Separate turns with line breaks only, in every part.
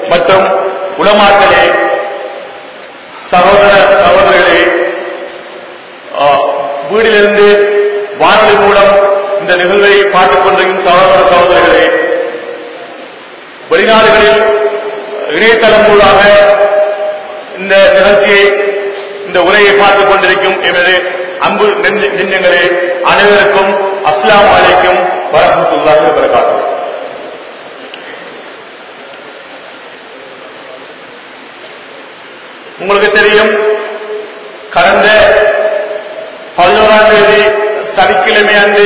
மற்றும் உலமாக்களே சகோதர சகோதரிகளே ஆ, வீட்டிலிருந்து வானொலி மூலம் இந்த நிகழ்வை பார்த்துக் கொண்டிருக்கும் சகோதர சகோதரிகளே வெளிநாடுகளில் இணையதளம் மூலமாக இந்த நிகழ்ச்சியை இந்த உரையை பார்த்துக் கொண்டிருக்கும் எமது அன்பு நெஞ்ச- நெஞ்சங்களே அனைவருக்கும் அஸ்லாம் வலைக்கும் வரமத்துல்லாஹி வரகாத்து உங்களுக்கு தெரியும் கடந்த பதினோராம் தேதி சனிக்கிழமை அன்று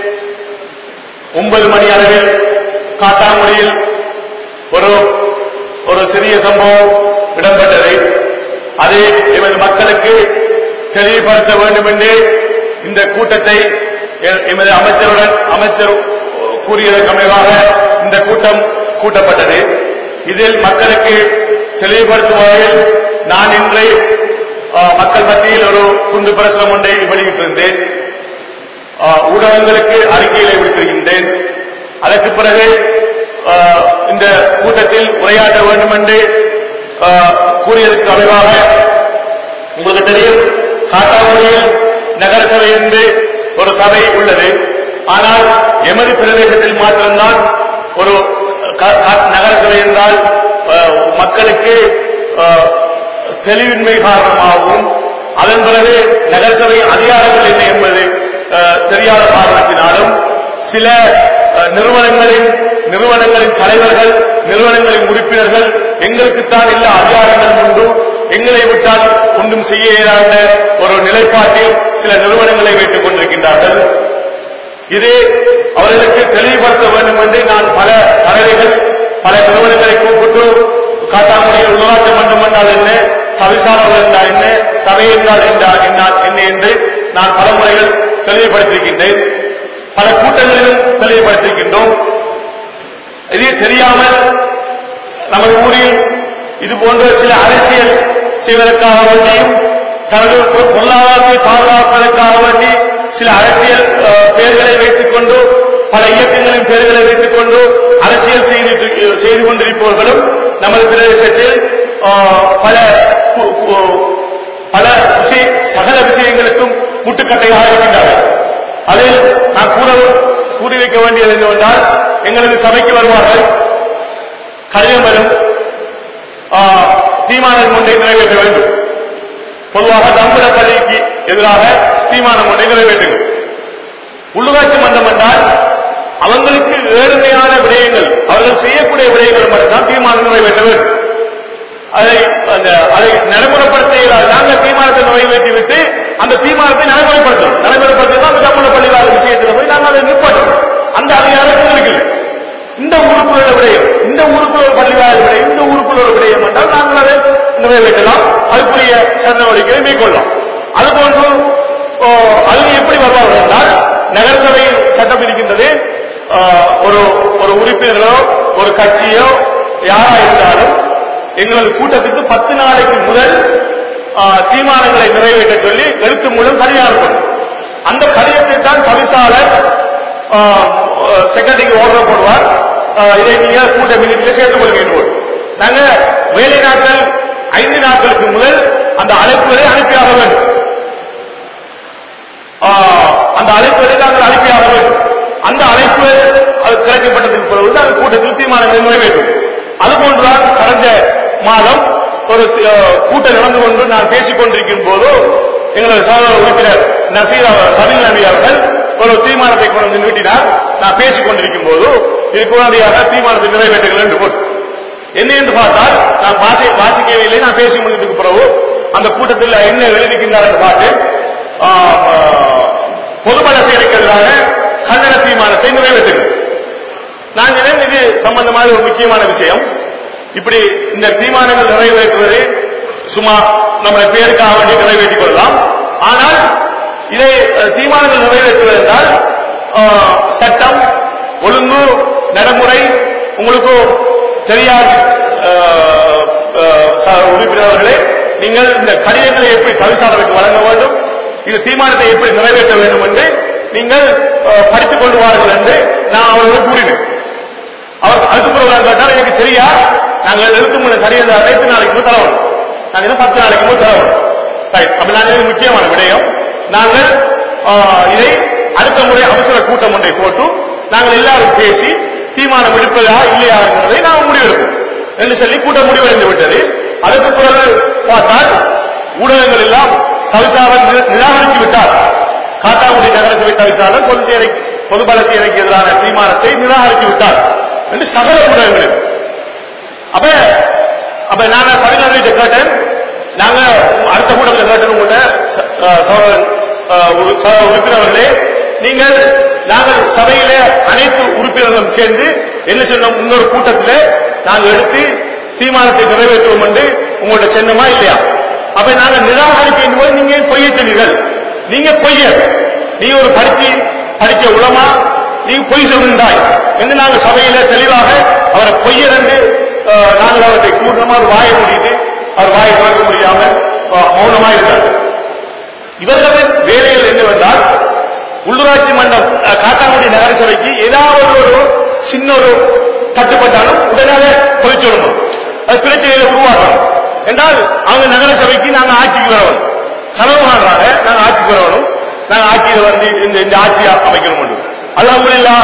ஒன்பது மணி அளவில் காத்தாங்குடியில் ஒரு ஒரு சிறிய சம்பவம் இடம்பெற்றது அதை எமது மக்களுக்கு தெளிவுபடுத்த வேண்டும் என்று இந்த கூட்டத்தை எ- எமது அமைச்சருடன் அமைச்சர் கூறியதற்கு அமைவாக இந்த கூட்டம் கூட்டப்பட்டது இதில் மக்களுக்கு தெளிவுபடுத்தும் வகையில் நான் இன்று ஆ, மக்கள் மத்தியில் ஒரு துண்டு பிரசுரம் ஒன்றை வெளியிட்டிருந்தேன் ஆ, ஊடகங்களுக்கு அறிக்கைகளை விடுத்திருக்கின்றேன் அதற்கு பிறகு ஆ, இந்த கூட்டத்தில் உரையாற்ற வேண்டும் என்று ஆ, கூறியதற்கு அமைவாக உங்களுக்கு தெரியும் காட்டாங்குடியில் நகர சபை என்று ஒரு சபை உள்ளது ஆனால் எமது பிரதேசத்தில் மாத்திரம்தான் ஒரு க- க- நகர சபை என்றால் ஆ, மக்களுக்கு ஆ, தெளிவின்மை காரணமாகவும் அதன் பிறகு நகரசபை அதிகாரங்கள் என்ன என்பது அஹ், தெரியாத காரணத்தினாலும் சில அஹ், நிறுவனங்களின் நிறுவனங்களின் தலைவர்கள் நிறுவனங்களின் உறுப்பினர்கள் எங்களுக்குத்தான் எல்லா அதிகாரங்களும் உண்டு எங்களை விட்டால் ஒன்றும் செய்ய இயலாத ஒரு நிலைப்பாட்டில் சில நிறுவனங்களை வைத்துக் கொண்டிருக்கின்றார்கள் இது அவர்களுக்கு தெளிவுபடுத்த வேண்டும் என்று நான் பல தலைவர்கள் பல நிறுவனங்களை கூப்பிட்டு காட்டாமுடியில் உள்ளாட்சி மன்றம் என்றால் என்ன சவிசாரம் என்றால் என்ன சபை என்றால் என்றால் என்ன என்ன என்று நான் பல முறைகள் தெளிவுபடுத்தியிருக்கின்றேன் பல கூட்டங்களிலும் தெளிவுபடுத்தியிருக்கின்றோம் இது தெரியாமல் நமது ஊரில் இது போன்ற சில அரசியல் செய்வதற்காக வேண்டியும் தனது பொருளாதாரத்தை பாதுகாப்பதற்காக வேண்டி சில அரசியல் அஹ், பெயர்களை வைத்துக் கொண்டு பல இயக்கங்களின் பெயர்களை வைத்துக் கொண்டு அரசியல் செய்து செய்து கொண்டிருப்பவர்களும் நமது பிரதேசத்தில் அஹ், பல கு- கு- பல விஷய- சகல விஷயங்களுக்கும் முட்டுக்கட்டையாக இருக்கின்றார்கள் அதில் நான் கூற கூறி வைக்க வேண்டியது என்னவென்றால் எங்களது சபைக்கு வருவார்கள் கடிதம் வரும் ஆ, தீர்மானம் ஒன்றை நிறைவேற்ற வேண்டும் பொதுவாக தம்புல பள்ளிக்கு எதிராக தீர்மானம் ஒன்றை நிறைவேற்றுங்கள் உள்ளூராட்சி மன்றம் என்றால் அவங்களுக்கு ஏழ்மையான விடயங்கள் அவர்கள் செய்யக்கூடிய விடயங்கள் மட்டும்தான் தீர்மானம் நிறைவேற்ற வேண்டும் அதை அந்த அதை நடைமுறைப்படுத்த இயலாது நாங்கள் தீர்மானத்தை நிறைவேற்றி விட்டு அந்த தீர்மானத்தை நடைமுறைப்படுத்தணும் நடைமுறைப்படுத்தி அந்த தமிழ் பள்ளிவாத விஷயத்தில் போய் நாங்கள் அதை நிப்பாட்டணும் அந்த அதிகாரம் எங்களுக்கு இல்லை. இந்த ஊருக்குள்ள விடயம் இந்த ஊருக்குள்ள ஒரு பள்ளிவாத விடயம் இந்த ஊருக்குள்ள ஒரு விடயம் என்றால் நாங்கள் அதை நிறைவேற்றலாம் அதுக்குரிய நடவடிக்கையை மேற்கொள்ளலாம் அதுபோன்று ஓ, அதுக்கு எப்படி வருவார்கள் என்றால் நகரசபையில் சட்டம் இருக்கின்றது ஆ, ஒரு ஒரு உறுப்பினர்களோ ஒரு கட்சியோ யாரா இருந்தாலும் எங்களது கூட்டத்துக்கு பத்து நாளைக்கு முதல் ஆ, தீர்மானங்களை நிறைவேற்ற சொல்லி எழுத்து மூலம் கடிதம் அனுப்பணும் அந்த கடிதத்தை தான் தவிசாளர் செக்ரட்டரிக்கு ஓர்டர் போடுவார் ஆ, இதை நீங்க கூட்ட மினிட்டில் சேர்த்துக் கொள்ளுங்க என்று போடு. நாங்க வேலை நாட்கள் ஐந்து நாட்களுக்கு முதல் அந்த அழைப்புகளை அனுப்பியாக வேண்டும் ஆ, அந்த அழைப்புகளை நாங்கள் அனுப்பியாக வேண்டும் அந்த அழைப்பு அது கிடைக்கப்பட்டதற்கு பிறகு அந்த கூட்டத்தில் தீர்மானங்கள் நிறைவேற்றும் அதுபோன்றுதான் கடந்த மாதம் ஒரு அஹ், கூட்டம் நடந்து கொண்டு நான் பேசிக் கொண்டிருக்கும் போது எங்களது சகோதர உறுப்பினர் நசீர் அவர் சபீல் நபி அவர்கள் ஒரு தீர்மானத்தை கொண்டு வந்து நீட்டினார் நான் பேசிக் கொண்டிருக்கும் போது இதுக்கு உடனடியாக தீர்மானத்தை நிறைவேற்றுங்கள் என்று போட்டு என்ன என்று பார்த்தால் நான் வாசி வாசிக்கவே இல்லை நான் பேசி முடிந்ததுக்கு பிறகு அந்த கூட்டத்தில் என்ன எழுதிக்கின்றார் என்று பார்த்தேன் ஆம், ஆ, பொதுபல சேவைக்கு எதிரான கண்டன தீர்மானத்தை நிறைவேற்றுங்கள் நான் சொன்னேன், இது சம்பந்தமான ஒரு முக்கியமான விஷயம் இப்படி இந்த தீர்மானங்கள் நிறைவேற்றுவது சும்மா நம்ம பேருக்காக வேண்டி நிறைவேற்றிக் கொள்ளலாம் ஆனால் இதை அஹ், தீர்மானங்கள் நிறைவேற்றுவது என்றால் அஹ், சட்டம் ஒழுங்கு நடைமுறை உங்களுக்கு தெரியாது அஹ், அஹ், ச- உறுப்பினர்களே நீங்கள் இந்த கடிதங்களை எப்படி தவிசாளருக்கு வழங்க வேண்டும் இந்த தீர்மானத்தை எப்படி நிறைவேற்ற வேண்டும் என்று நீங்கள் அஹ், படித்துக் கொண்டு வாருங்கள் என்று நான் அவர்களுக்கு கூறினேன் அவர் அதுக்கு பிறகு நான் கேட்டால் எனக்கு தெரியா நாங்கள் எழுத்து முறை சரியாக அனைத்து நாளைக்கு மூத்த தரணும் நாங்க இன்னும் பத்து நாளைக்கு மூத்த தரணும் ரைட் அப்ப நாங்கள் இது முக்கியமான விடயம் நாங்கள் ஆ, இதை அடுத்த முறை அவசர கூட்டம் ஒன்றை போட்டு நாங்கள் எல்லாரும் பேசி தீர்மானம் எடுப்பதா இல்லையா என்பதை நாம் முடிவெடுப்போம் என்று சொல்லி கூட்டம் முடிவடைந்து விட்டது அதற்கு பிறகு பார்த்தால் ஊடகங்கள் எல்லாம் தவிசாளர் நி- நிராகரித்து விட்டார் காத்தாங்குடி நகரசபை தவிசாளர் பொது சேவை பொதுபல சேவைக்கு எதிரான தீர்மானத்தை நிராகரித்து விட்டார் என்று சகல ஊடகங்கள் அப்ப அப்ப நான் சபையினர்கிட்ட கேட்டேன் நாங்க அடுத்த கூட்டத்தில் கேட்டேன் உங்கள்கிட்ட ச- அஹ் சகோதரன், அஹ், உறு- சக உறுப்பினர்களே நீங்கள் நாங்கள் சபையில அனைத்து உறுப்பினர்களும் சேர்ந்து என்ன சொன்னோம் இன்னொரு கூட்டத்தில் நாங்கள் எடுத்து தீர்மானத்தை நிறைவேற்றுவோம் என்று உங்கள்ட்ட சொன்னமா இல்லையா அப்ப நாங்க நிராகரிக்கும் போது நீங்க பொய்ய சொன்னீர்கள் நீங்க பொய்யர் நீ ஒரு படிச்சு படிக்க உளமா நீ பொய் சொல்கின்றாய் என்று நாங்கள் சபையில தெளிவாக அவரை பொய்யர் என்று அஹ், நாங்கள் அவரை பூர்ணமா ஒரு வாய முடியுது அவர் வாயை திறக்க முடியாமல் அஹ், மௌனமா இருந்தார் இவர்களின் வேலைகள் என்னவென்றால் உள்ளூராட்சி மன்றம் அஹ், காத்தாங்குடி நகர சபைக்கு ஏதாவது ஒரு சின்ன ஒரு தட்டுப்பட்டாலும் உடனே தொழிற்சொல்லணும் அது பிரச்சனைகளை உருவாக்கணும் என்றால் அவங்க நகர சபைக்கு நாங்க ஆட்சிக்கு வரணும் கனவு காண்றாங்க நாங்க ஆட்சிக்கு வரணும் நாங்க ஆட்சியில் வந்து இந்த இந்த ஆட்சியை அமைக்கணும் என்று அல்ஹம்துலில்லாஹ்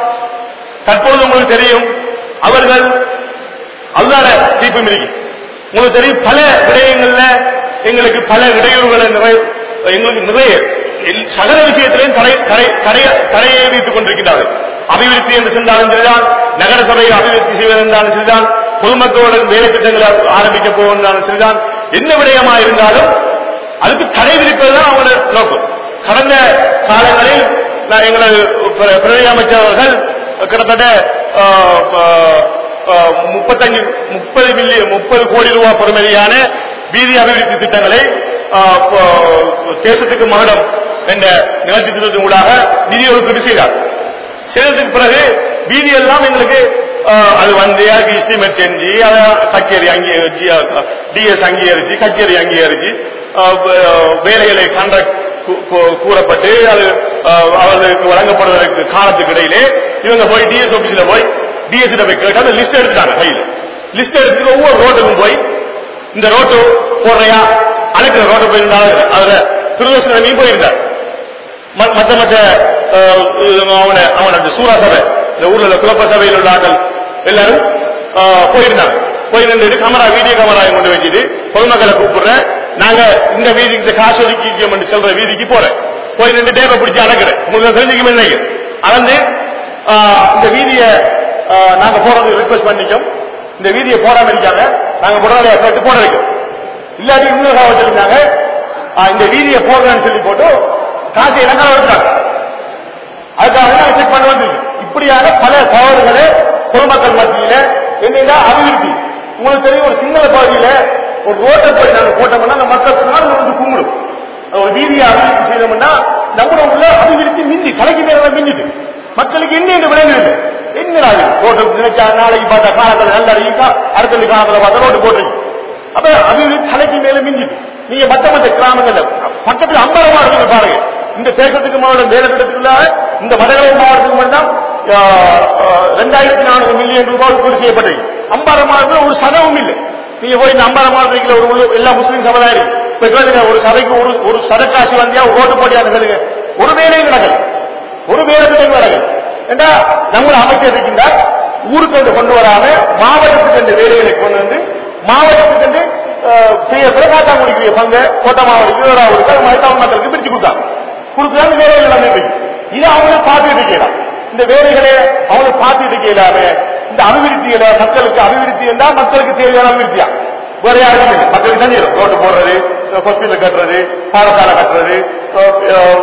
தற்போது உங்களுக்கு தெரியும் அவர்கள் அல்லாத தீர்ப்பு மிதிக்கு உங்களுக்கு தெரியும் பல விடயங்கள்ல எங்களுக்கு பல இடையூறுகளை நிறைய எங்களுக்கு நிறைய எல்- சகல விஷயத்திலையும் தடை தடை தடைய தடையை வைத்துக் கொண்டிருக்கிறார்கள் அபிவிருத்தி என்று சென்றாலும் சரிதான் நகர சபையை அபிவிருத்தி செய்வது என்றாலும் சரிதான் பொதுமக்களோட வேலை திட்டங்களை ஆரம்பிக்க போவதாலும் சரிதான் என்ன விடயமா இருந்தாலும் அதுக்கு தடை விதிப்பதுதான் அவங்களோட நோக்கம் கடந்த காலங்களில் நான் எங்களது பிர- பிரதி அமைச்சர் அவர்கள் கிட்டத்தட்ட ஆஹ், ஆஹ், ஆஹ், முப்பத்தஞ்சு முப்பது மில்லியன் முப்பது கோடி ரூபாய் பெறுமதியான வீதி அபிவிருத்தி திட்டங்களை ஆஹ், ப- தேசத்துக்கு மகுடம் என்ற நிகழ்ச்சி திட்டத்தின் ஊடாக நிதி ஒதுக்கீடு செய்தார் செய்ததுக்கு பிறகு வீதி எல்லாம் எங்களுக்கு ஆஹ், அது வந்து அதுக்கு எஸ்டிமேட் செஞ்சு அதை கச்சேரி அங்கீகரிச்சு டிஎஸ் அங்கீகரிச்சு கச்சேரி அங்கீகரிச்சு ஆஹ், வே- வேலைகளை கான்ட்ராக்ட் கூறப்பட்டு அது ஆஹ், அவர்களுக்கு வழங்கப்படுவதற்கு காலத்துக்கு இடையிலே இவங்க போய் டிஎஸ் ஆபீஸ்ல போய் டிஎஸ் போய் கேட்டு அந்த லிஸ்ட் எடுத்துட்டாங்க கையில் லிஸ்ட் எடுத்துட்டு ஒவ்வொரு ரோட்டுக்கும் போய் இந்த ரோட்டு போடுறையா அழைக்கிற ரோட்டு போயிருந்தாலும் அதுல திருதோஷனமையும் போயிருந்தார் ம- மற்ற மற்ற அஹ், அவனை அவன அந்த சூரா சபை இந்த ஊர்ல உள்ள குழப்ப சபையில் உள்ள ஆட்கள் எல்லாரும் அஹ், போயிருந்தாங்க போய் நின்று கேமரா வீடியோ கேமரா கொண்டு வச்சுட்டு பொதுமக்களை கூப்பிடுறேன் நாங்க இந்த வீதிக்கு இந்த காசு ஒதுக்கி சொல்ற வீதிக்கு போறேன் போய் நின்று டேப்பை பிடிச்சி அளக்குறேன் உங்களுக்கு தெரிஞ்சுக்க நினைக்கிறேன் அளந்து அஹ், இந்த வீதியை அஹ், நாங்க போறது ரிக்வஸ்ட் பண்ணிக்கோம் இந்த வீதியை போடாம இருக்காங்க நாங்க முதலாளியா கேட்டு போட வைக்கும் இல்லாட்டி இன்னொரு வச்சிருந்தாங்க ஆ, இந்த வீதியை போடுறேன்னு சொல்லி போட்டு காசை இலங்கை எடுத்தாங்க அதுக்காக தான் செக் பண்ண வந்திருக்கு இப்படியான பல தவறுகளை பொதுமக்கள் மத்தியில என்னன்னா அபிவிருத்தி உங்களுக்கு தெரியும் ஒரு சிங்கள பகுதியில ஒரு ரோட்டை போய் நாங்க போட்டோம்னா அந்த மக்கள் சொன்னா வந்து கும்பிடும் அது ஒரு வீதியை அபிவிருத்தி செய்தோம்னா நம்மளோட உள்ள அபிவிருத்தி மிந்தி தலைக்கு மேல மிஞ்சிட்டு மக்களுக்கு என்ன என்று விளங்குது என்னடா இது ரோட்டு நினைச்சா நாளைக்கு பார்த்தா காலத்துல நல்ல அடிக்கா அடுத்த காலத்துல பார்த்தா ரோட்டு போட்டுருக்கு அப்ப அபிவிருத்தி தலைக்கு மேல மிஞ்சிட்டு நீங்க மத்த மத்த கிராமங்கள்ல பக்கத்துல அம்பரமா இருக்குது பாருங்க இந்த தேசத்துக்கு மாவட்டம் வேலை திட்டத்துக்குள்ள இந்த வடகிழக்கு மாவட்டத்துக்கு மட்டும் ரெண்டாயிரத்தி நானூறு மில்லியன் ரூபாய் ஒதுக்கீடு செய்யப்பட்டிருக்கு அம்பாரம் மாவட்டத்தில் ஒரு சதவும் இல்லை நீங்க போய் இந்த அம்பாரம் மாவட்டத்தில் ஒரு உள்ள- எல்லா முஸ்லீம் சமுதாயம் இப்ப கேளுங்க ஒரு சபைக்கு ஒரு ஒரு சதக்காசி வந்தியா ஒரு ஓட்டு போட்டியா கேளுங்க ஒரு வேலையும் நடக்கல ஒரு வேலை திட்டம் நடக்கல ஏண்டா நம்ம அமைச்சர் இருக்கின்றார் ஊருக்கு வந்து கொண்டு வராம மாவட்டத்துக்கு இந்த வேலைகளை கொண்டு வந்து மாவட்டத்துக்கு வந்து அஹ், செய்யப்பட காட்டாங்குடிக்குரிய பங்கு கோட்டை மாவட்டத்துக்கு வீராவூருக்கு அது மாதிரி தமிழ் மக்களுக்கு பிரிச்சு கொடுத்தாங்க கொடுத்தாங்க வேலைகள் எல்லாமே போய் இது அவங்களுக்கு பார்த்துட்டு இருக்கலாம் இந்த வேலைகளை அவங்களுக்கு பார்த்துட்டு இருக்கலாம இந்த அபிவிருத்திகளை மக்களுக்கு அபிவிருத்தி என்றா மக்களுக்கு தேவையான அபிவிருத்தியா வேற யாருக்கும் இல்லை மக்களுக்கு தான் தெரியும் ரோட்டு போடுறது ஹாஸ்பிட்டல் கட்டுறது பாடசாலை கட்டுறது அஹ்,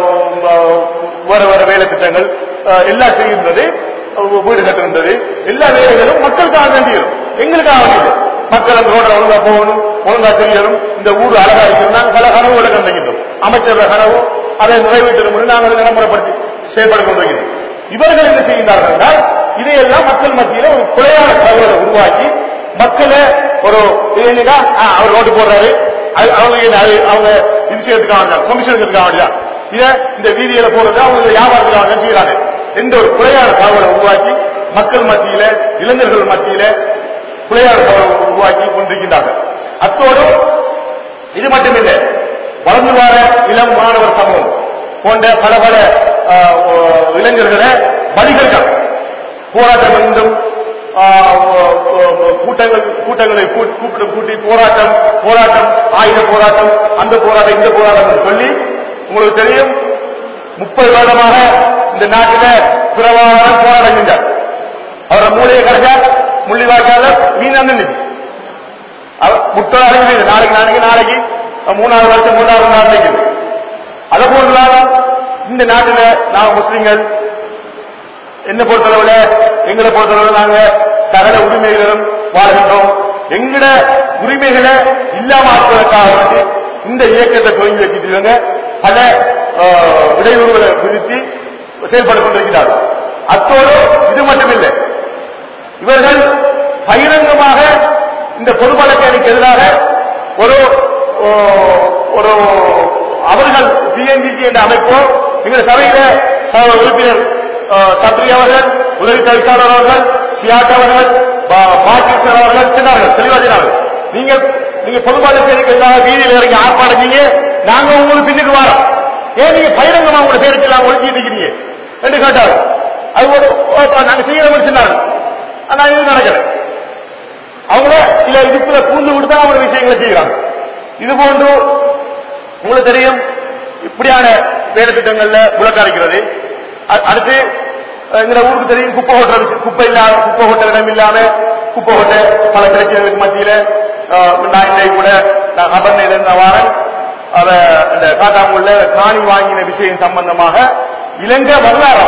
அஹ், வேற வேற வேலை திட்டங்கள் அஹ், எல்லாம் செய்கின்றது அஹ், வீடு கட்டுகின்றது எல்லா வேலைகளும் மக்களுக்காக வேண்டியது எங்களுக்காக வேண்டியது மக்கள் அந்த ரோட்ல ஒழுங்கா போகணும் ஒழுங்கா தெரியணும் இந்த ஊர் அழகா இருக்கணும் நாங்கள் பல கனவுகளை கண்டிக்கின்றோம் அமைச்சர் கனவு அதை நிறைவேற்றணும் நாங்கள் அதை நடைமுறைப்படுத்தி செயல்பட கொண்டிருக்கிறோம் இவர்கள் என்ன செய்கின்றார்கள் என்றால் இதையெல்லாம் மக்கள் மத்தியில ஒரு குறையான தகவலை உருவாக்கி மக்களை ஒரு இது என்னடா ஆ, அவர் ரோடு போடுறாரு அது- அவங்க என்ன, அது அவங்க இது செய்யறதுக்காக வந்தாங்க, கமிஷன் எடுக்கிறதுக்காக வேண்டியதா இத இந்த வீதியில போறது அவங்க வியாபாரத்துக்காக செய்யறாங்க எந்த ஒரு குறையான தகவலை உருவாக்கி மக்கள் மத்தியில இளைஞர்கள் மத்தியில பிள்ளையார் தகவல் கொண்டிருக்கின்றார்கள் அத்தோடு இது மட்டுமில்லை வளர்ந்து வர இளம் மாணவர் சமூகம் போன்ற பல பல ஆஹ், ஓ- இளைஞர்களை பலிகள்கள் போராட்டம் என்றும் ஆஹ், ஓ- ஓ- கூட்டங்கள் கூட்டங்களை கூ- கூப்பிட்டு கூட்டி போராட்டம் போராட்டம் ஆயுத போராட்டம் அந்த போராட்டம் இந்த போராட்டம் என்று சொல்லி உங்களுக்கு தெரியும் முப்பது வருடமாக இந்த நாட்டில பிரபாகரன் போராட்டம் செஞ்சார் அவரை மூலையை கிடைச்சா முள்ளிவாய்க்கால மீன் நின்று முட்டை அறிவு நாளைக்கு நாளைக்கு நாளைக்கு மூணாவது வருஷம் மூணாவது நாள் நிற்குது அதை போலதான் இந்த நாட்டில் நாங்க முஸ்லிம்கள் என்ன பொறுத்தளவுல எங்களை பொறுத்தளவுல நாங்க சகல உரிமைகளும் வாழ்கின்றோம் எங்கட உரிமைகளை இல்லாம ஆக்குவதற்காக வேண்டி இந்த இயக்கத்தை தொடங்கி வச்சிருக்காங்க பல ஆஹ், இடையூறுகளை விதித்து செயல்பட்டுக் கொண்டிருக்கிறார்கள் அத்தோடு இது மட்டுமில்லை இவர்கள் பகிரங்கமாக இந்த பொது வழக்கறிக்கு எதிராக ஒரு ஓ, ஒரு அவர்கள் பிஎன்ஜிசி என்ற அமைப்போ எங்கள் சபையில ச- உறுப்பினர் அஹ், சத்ரி அவர்கள் உதவி தவிசாளர் அவர்கள் சியாட் அவர்கள் பா- பாகிஸ்தான் அவர்கள் சொன்னார்கள் தெளிவா சொன்னார்கள் நீங்க நீங்க பொது வழக்கறிக்கு எதிராக வீதியில் இறங்கி ஆர்ப்பாட்டம் செய்யுங்க நாங்க உங்களுக்கு பின்னுக்கு வரோம் ஏன் நீங்க பகிரங்கமா உங்களை பேருக்கு எல்லாம் ஒழிச்சிட்டு இருக்கிறீங்க என்று கேட்டார் அது ஒரு ஓ, நாங்க செய்யறோம்னு சொன்னார்கள் ஆனா இது நடக்கல அவங்கள சில இதுக்குள்ள பூந்து விட்டு தான் அவங்க விஷயங்களை செய்யறாங்க இது போன்று உங்களுக்கு தெரியும் இப்படியான வேலை திட்டங்கள்ல விளக்கரிக்கிறது அ- அடுத்து அஹ், இந்த ஊருக்கு தெரியும் குப்பை கொட்டுற விஷயம் குப்பை இல்லாம குப்பை கொட்ட இடம் இல்லாம குப்பை கொட்ட பல பிரச்சனைகளுக்கு மத்தியில அஹ், நான் இன்றைக்கு கூட நான் கபர்னையில இருந்த வாரன் அத இந்த காட்டாங்குள்ள காணி வாங்கின விஷயம் சம்பந்தமாக இலங்கை வரலாறு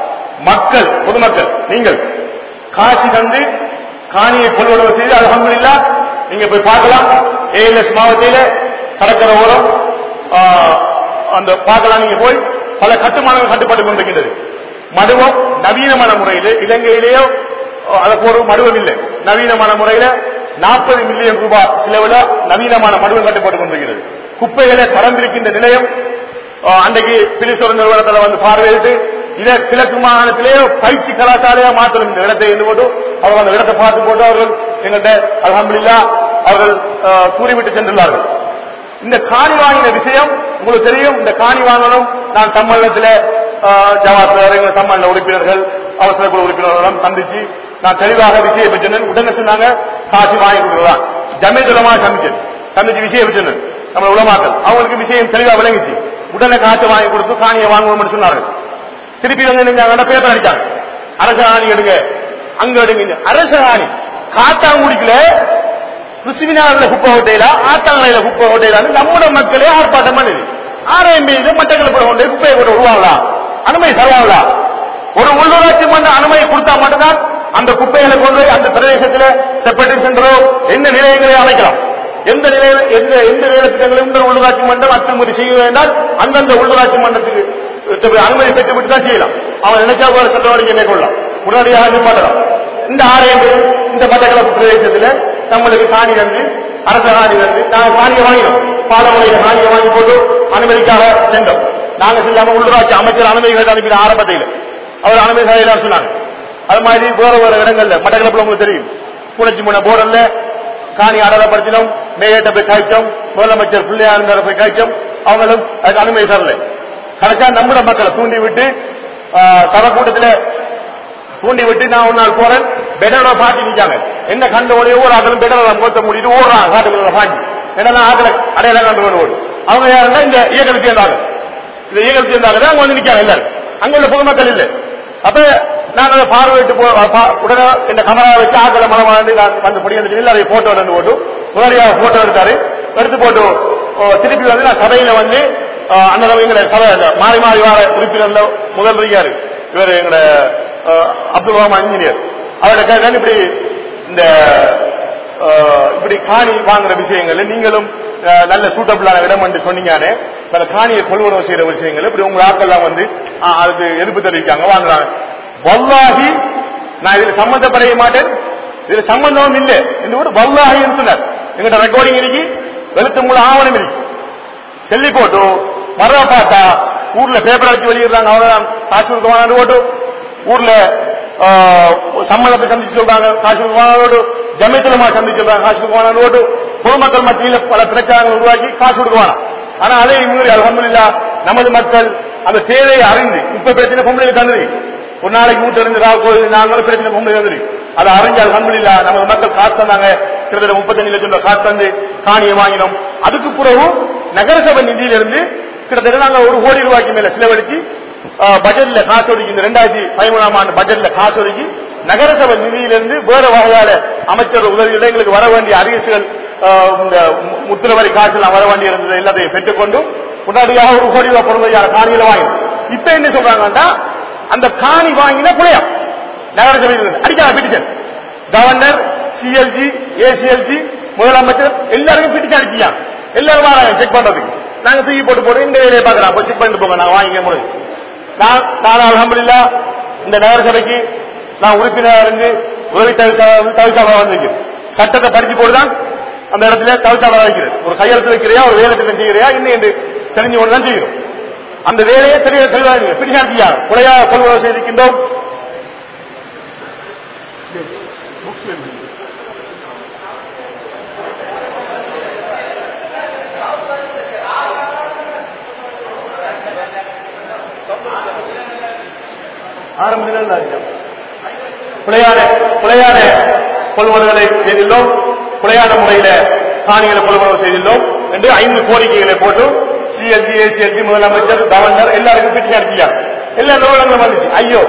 மக்கள் பொதுமக்கள் நீங்கள் காசி தந்து காணியை கொள்வனவு செய்து அல்ஹம்துலில்லா நீங்க போய் பார்க்கலாம் ஏஎல்எஸ் மாவட்டத்தில கடற்கரை ஓரம் ஆஹ், அந்த பார்க்கலாம் நீங்க போய் பல கட்டுமானங்கள் கட்டுப்பட்டு கொண்டிருக்கின்றது மடுவம் நவீனமான முறையில் இலங்கையிலேயோ ஆஹ், அதற்கு ஒரு மடுவம் இல்லை நவீனமான முறையில நாற்பது மில்லியன் ரூபாய் செலவுல நவீனமான மடுவம் கட்டுப்பட்டு கொண்டிருக்கிறது குப்பைகளை தரம் பிரிக்கின்ற நிலையம் ஆஹ், அன்றைக்கு பிலிசோர் நிறுவனத்தில் வந்து பார்வையிட்டு இதை கிழக்கு மாகாணத்திலேயே பயிற்சி கலாசாலையா மாற்றணும் இந்த இடத்தை இருந்து போட்டு அவர்கள் அந்த இடத்தை பார்த்து போட்டு அவர்கள் எங்கள்கிட்ட அல்ஹம்துலில்லா அவர்கள் ஆஹ், கூறிவிட்டு சென்றுள்ளார்கள் இந்த காணி வாங்கின விஷயம் உங்களுக்கு தெரியும் இந்த காணி வாங்கணும் நான் சம்மேளனத்தில் ஜவாஸ்தர் எங்கள் சம்மேளன உறுப்பினர்கள் அவசர குழு உறுப்பினர்களும் சந்திச்சு நான் தெளிவாக விஷயம் பெற்றேன் உடனே சொன்னாங்க காசு வாங்கி கொடுக்கலாம் ஜமீதுலமா சமைச்சேன் சமைச்சு விஷயம் பெற்றேன் நம்ம உலமாக்கள் அவங்களுக்கு விஷயம் தெளிவா விளங்கிச்சு உடனே காசு வாங்கி கொடுத்து காணியை வாங்குவோம்னு சொன்னார்கள் திருப்பி வந்து நீங்க பேப்பர் அடிச்சாங்க அரச ஆணி எடுங்க அங்க எடுங்க அரச ஆணி காத்தாங்குடிக்குல கிறிஸ்துவினாரில குப்பை ஹோட்டையில ஆத்தாங்கலையில குப்பை ஹோட்டையில நம்முடைய மக்களே ஆர்ப்பாட்டம் பண்ணுது ஆர்எம்பி மட்டக்களப்பு கொண்டு குப்பையை கொண்டு விடுவாங்களா அனுமதி தருவாங்களா ஒரு உள்ளூராட்சி மன்ற அனுமதி கொடுத்தா மட்டும்தான் அந்த குப்பைகளை கொண்டு போய் அந்த பிரதேசத்தில் செப்பரேட் சென்டரோ எந்த நிலையங்களை அமைக்கலாம் எந்த நிலையில எந்த எந்த நிலையத்திட்டங்களும் இந்த உள்ளூராட்சி மன்றம் அத்துமுறை செய்ய வேண்டாம் அந்தந்த உள்ளூராட்சி மன்றத்துக்கு போய் அனுமதி பெற்று விட்டு தான் செய்யலாம் அவன் நினைச்சா போல சென்றவரைக்கும் மேற்கொள்ளலாம் உடனடியாக நிப்பாட்டலாம் இந்த ஆலயம் இந்த மட்டக்களப்பு பிரதேசத்துல நம்மளுக்கு காணி வந்து அரச காணி வந்து நாங்க காணியை வாங்கினோம் பாலமுறையில காணியை வாங்கி போட்டு அனுமதிக்காக சென்றோம் நாங்க செல்லாம உள்ளூராட்சி அமைச்சர் அனுமதி கேட்டு அனுப்பின ஆரம்பத்தில் அவர் அனுமதி செய்யலாம் சொன்னாங்க அது மாதிரி வேற வேற இடங்கள்ல மட்டக்களப்புல உங்களுக்கு தெரியும் பூனச்சி மூணு போர்டல்ல காணி அடலப்படுத்தினோம் மேயட்ட போய் காய்ச்சோம் முதலமைச்சர் பிள்ளையார் போய் காய்ச்சோம் அவங்களும் அதுக்கு அனுமதி தரல கடைசியா நம்முடைய மக்களை தூண்டி விட்டு சபை கூட்டத்துல தூண்டி விட்டு நான் ஒரு நாள் போறேன் பெடரோட பாட்டி நிக்காங்க என்ன கண்டு உடனே ஒவ்வொரு ஆக்களும் பெடரோட முகத்தை மூடிட்டு ஓடுறாங்க காட்டுக்குள்ள பாட்டி என்னன்னா ஆக்களை அடையாளம் கண்டு கொண்டு ஓடு அவங்க யாருன்னா இந்த இயக்கத்தை சேர்ந்தாங்க இந்த இயக்கத்தை சேர்ந்தாங்க அவங்க வந்து நிக்காங்க எல்லாரும் அங்க உள்ள பொதுமக்கள் இல்லை அப்ப நான் அதை பார்வையிட்டு போ பா- உடனே இந்த கமரா வச்சு ஆக்களை மனம் வாழ்ந்து நான் வந்து படி வந்து அதை போட்டோ எடுத்து போட்டு உடனடியாக போட்டோ எடுத்தாரு எடுத்து போட்டு ஓ, திருப்பி வந்து நான் சபையில வந்து ஆஹ், அண்ணன் எங்களை சபை இந்த மாறி மாறி வார உறுப்பினர்ல முதல் இருக்காரு இவர் எங்களோட ஆஹ், அப்துல் ரஹ்மான் இன்ஜினியர் அவரோட கேட்க இப்படி இந்த ஆஹ், இப்படி காணி வாங்குற விஷயங்கள் நீங்களும் ஆஹ், நல்ல சூட்டபிளான இடம் என்று சொன்னீங்கன்னு அந்த காணியை கொள்வனவு செய்யற விஷயங்கள் இப்படி உங்க ஆட்கள்லாம் வந்து ஆஹ், அதுக்கு எதிர்ப்பு தெரிவிக்காங்க வாங்குறாங்க வல்லாஹி நான் இதுல சம்பந்தப்படைய மாட்டேன் இதுல சம்பந்தமும் இல்லை என்று கூட வல்லாஹின்னு சொன்னார் எங்கிட்ட ரெக்கார்டிங் இருக்கு எழுத்து மூல ஆவணம் இருக்கு செல்லி போட்டு மர பார்த்தா ஊர்ல பேப்பர் அடிச்சு வெளியிடுறாங்க அவங்க காசு கொடுக்க போட்டு ஊர்ல சம்மளத்தை சந்திச்சு சொல்றாங்க காசு குமாரோடு ஜமியத்துலமா சந்திச்சு சொல்றாங்க காசு குமாரோடு பொதுமக்கள் மத்தியில் பல பிரச்சாரங்கள் உருவாக்கி காசு கொடுக்குவானா ஆனா அதே மீறி அலமதுல்லா நமது மக்கள் அந்த தேவையை அறிந்து இப்ப பிரச்சனை பொம்பளை தந்துரு ஒரு நாளைக்கு வீட்டு இருந்து கோயில் நாங்களும் பிரச்சனை பொம்பளை தந்துரு அதை அறிஞ்சு அலமதுல்லா நமது மக்கள் காசு தந்தாங்க கிட்டத்தட்ட முப்பத்தஞ்சு லட்சம் ரூபாய் காசு தந்து காணியை வாங்கினோம் அதுக்கு பிறகு நகரசபை நிதியிலிருந்து கிட்டத்தட்ட நாங்க ஒரு கோடி ரூபாய்க்கு மேல செலவழிச்சு பட்ஜெட்ல காசு ஒதுக்கி இந்த ரெண்டாயிரத்தி பதிமூணாம் ஆண்டு பட்ஜெட்ல காசு ஒதுக்கி நகரசபை நிதியிலிருந்து வேற வகையால அமைச்சர் உதவியில் எங்களுக்கு வர வேண்டிய அரிசுகள் இந்த முத்திரவரி காசு எல்லாம் வர வேண்டி இருந்தது எல்லாத்தையும் பெற்றுக்கொண்டு உடனடியாக ஒரு கோடி ரூபாய் பொருளையான காணியில வாங்கினோம் இப்ப என்ன சொல்றாங்கன்னா அந்த காணி வாங்கின புலையா நகரசபையில் அடிக்காத பிடிச்சன் கவர்னர் சிஎல்ஜி ஏசிஎல்ஜி முதலமைச்சர் எல்லாருக்கும் பிடிச்சு அடிச்சியா எல்லாரும் வராங்க செக் பண்றதுக்கு நாங்க தூக்கி போட்டு போட்டு இந்த வேலையை பார்க்கலாம் போய் செக் பண்ணிட்டு போங்க நாங்க வாங்கிக்க முடியும் நான் நான் அலமதுல்லா இந்த நகரசபைக்கு நான் உறுப்பினர் இருந்து உதவி தவிசாளர் வந்திருக்கேன் சட்டத்தை படிச்சு போட்டுதான் அந்த இடத்துல தவிசாளர் வைக்கிறது ஒரு கையெழுத்து வைக்கிறியா ஒரு வேலை திட்டம் செய்கிறியா இன்னும் என்று தெரிஞ்சு கொண்டு தான் செய்யணும் அந்த வேலையை தெரிய தெளிவாக பிடிச்சான் செய்யா கொலையா கொள்வதை செய்திருக்கின்றோம் ஆரம்பத்தில் பிழையான பிழையான கொள்வனங்களை செய்துள்ளோம் பிழையான முறையில காணிகளை கொள்வனவு செய்துள்ளோம் என்று ஐந்து கோரிக்கைகளை போட்டு சிஎல்ஜி ஏசிஎல்ஜி முதலமைச்சர் கவர்னர் எல்லாருக்கும் பிடிச்சு அடிச்சாங்க எல்லா நிறுவனங்களும் வந்துச்சு ஐயோ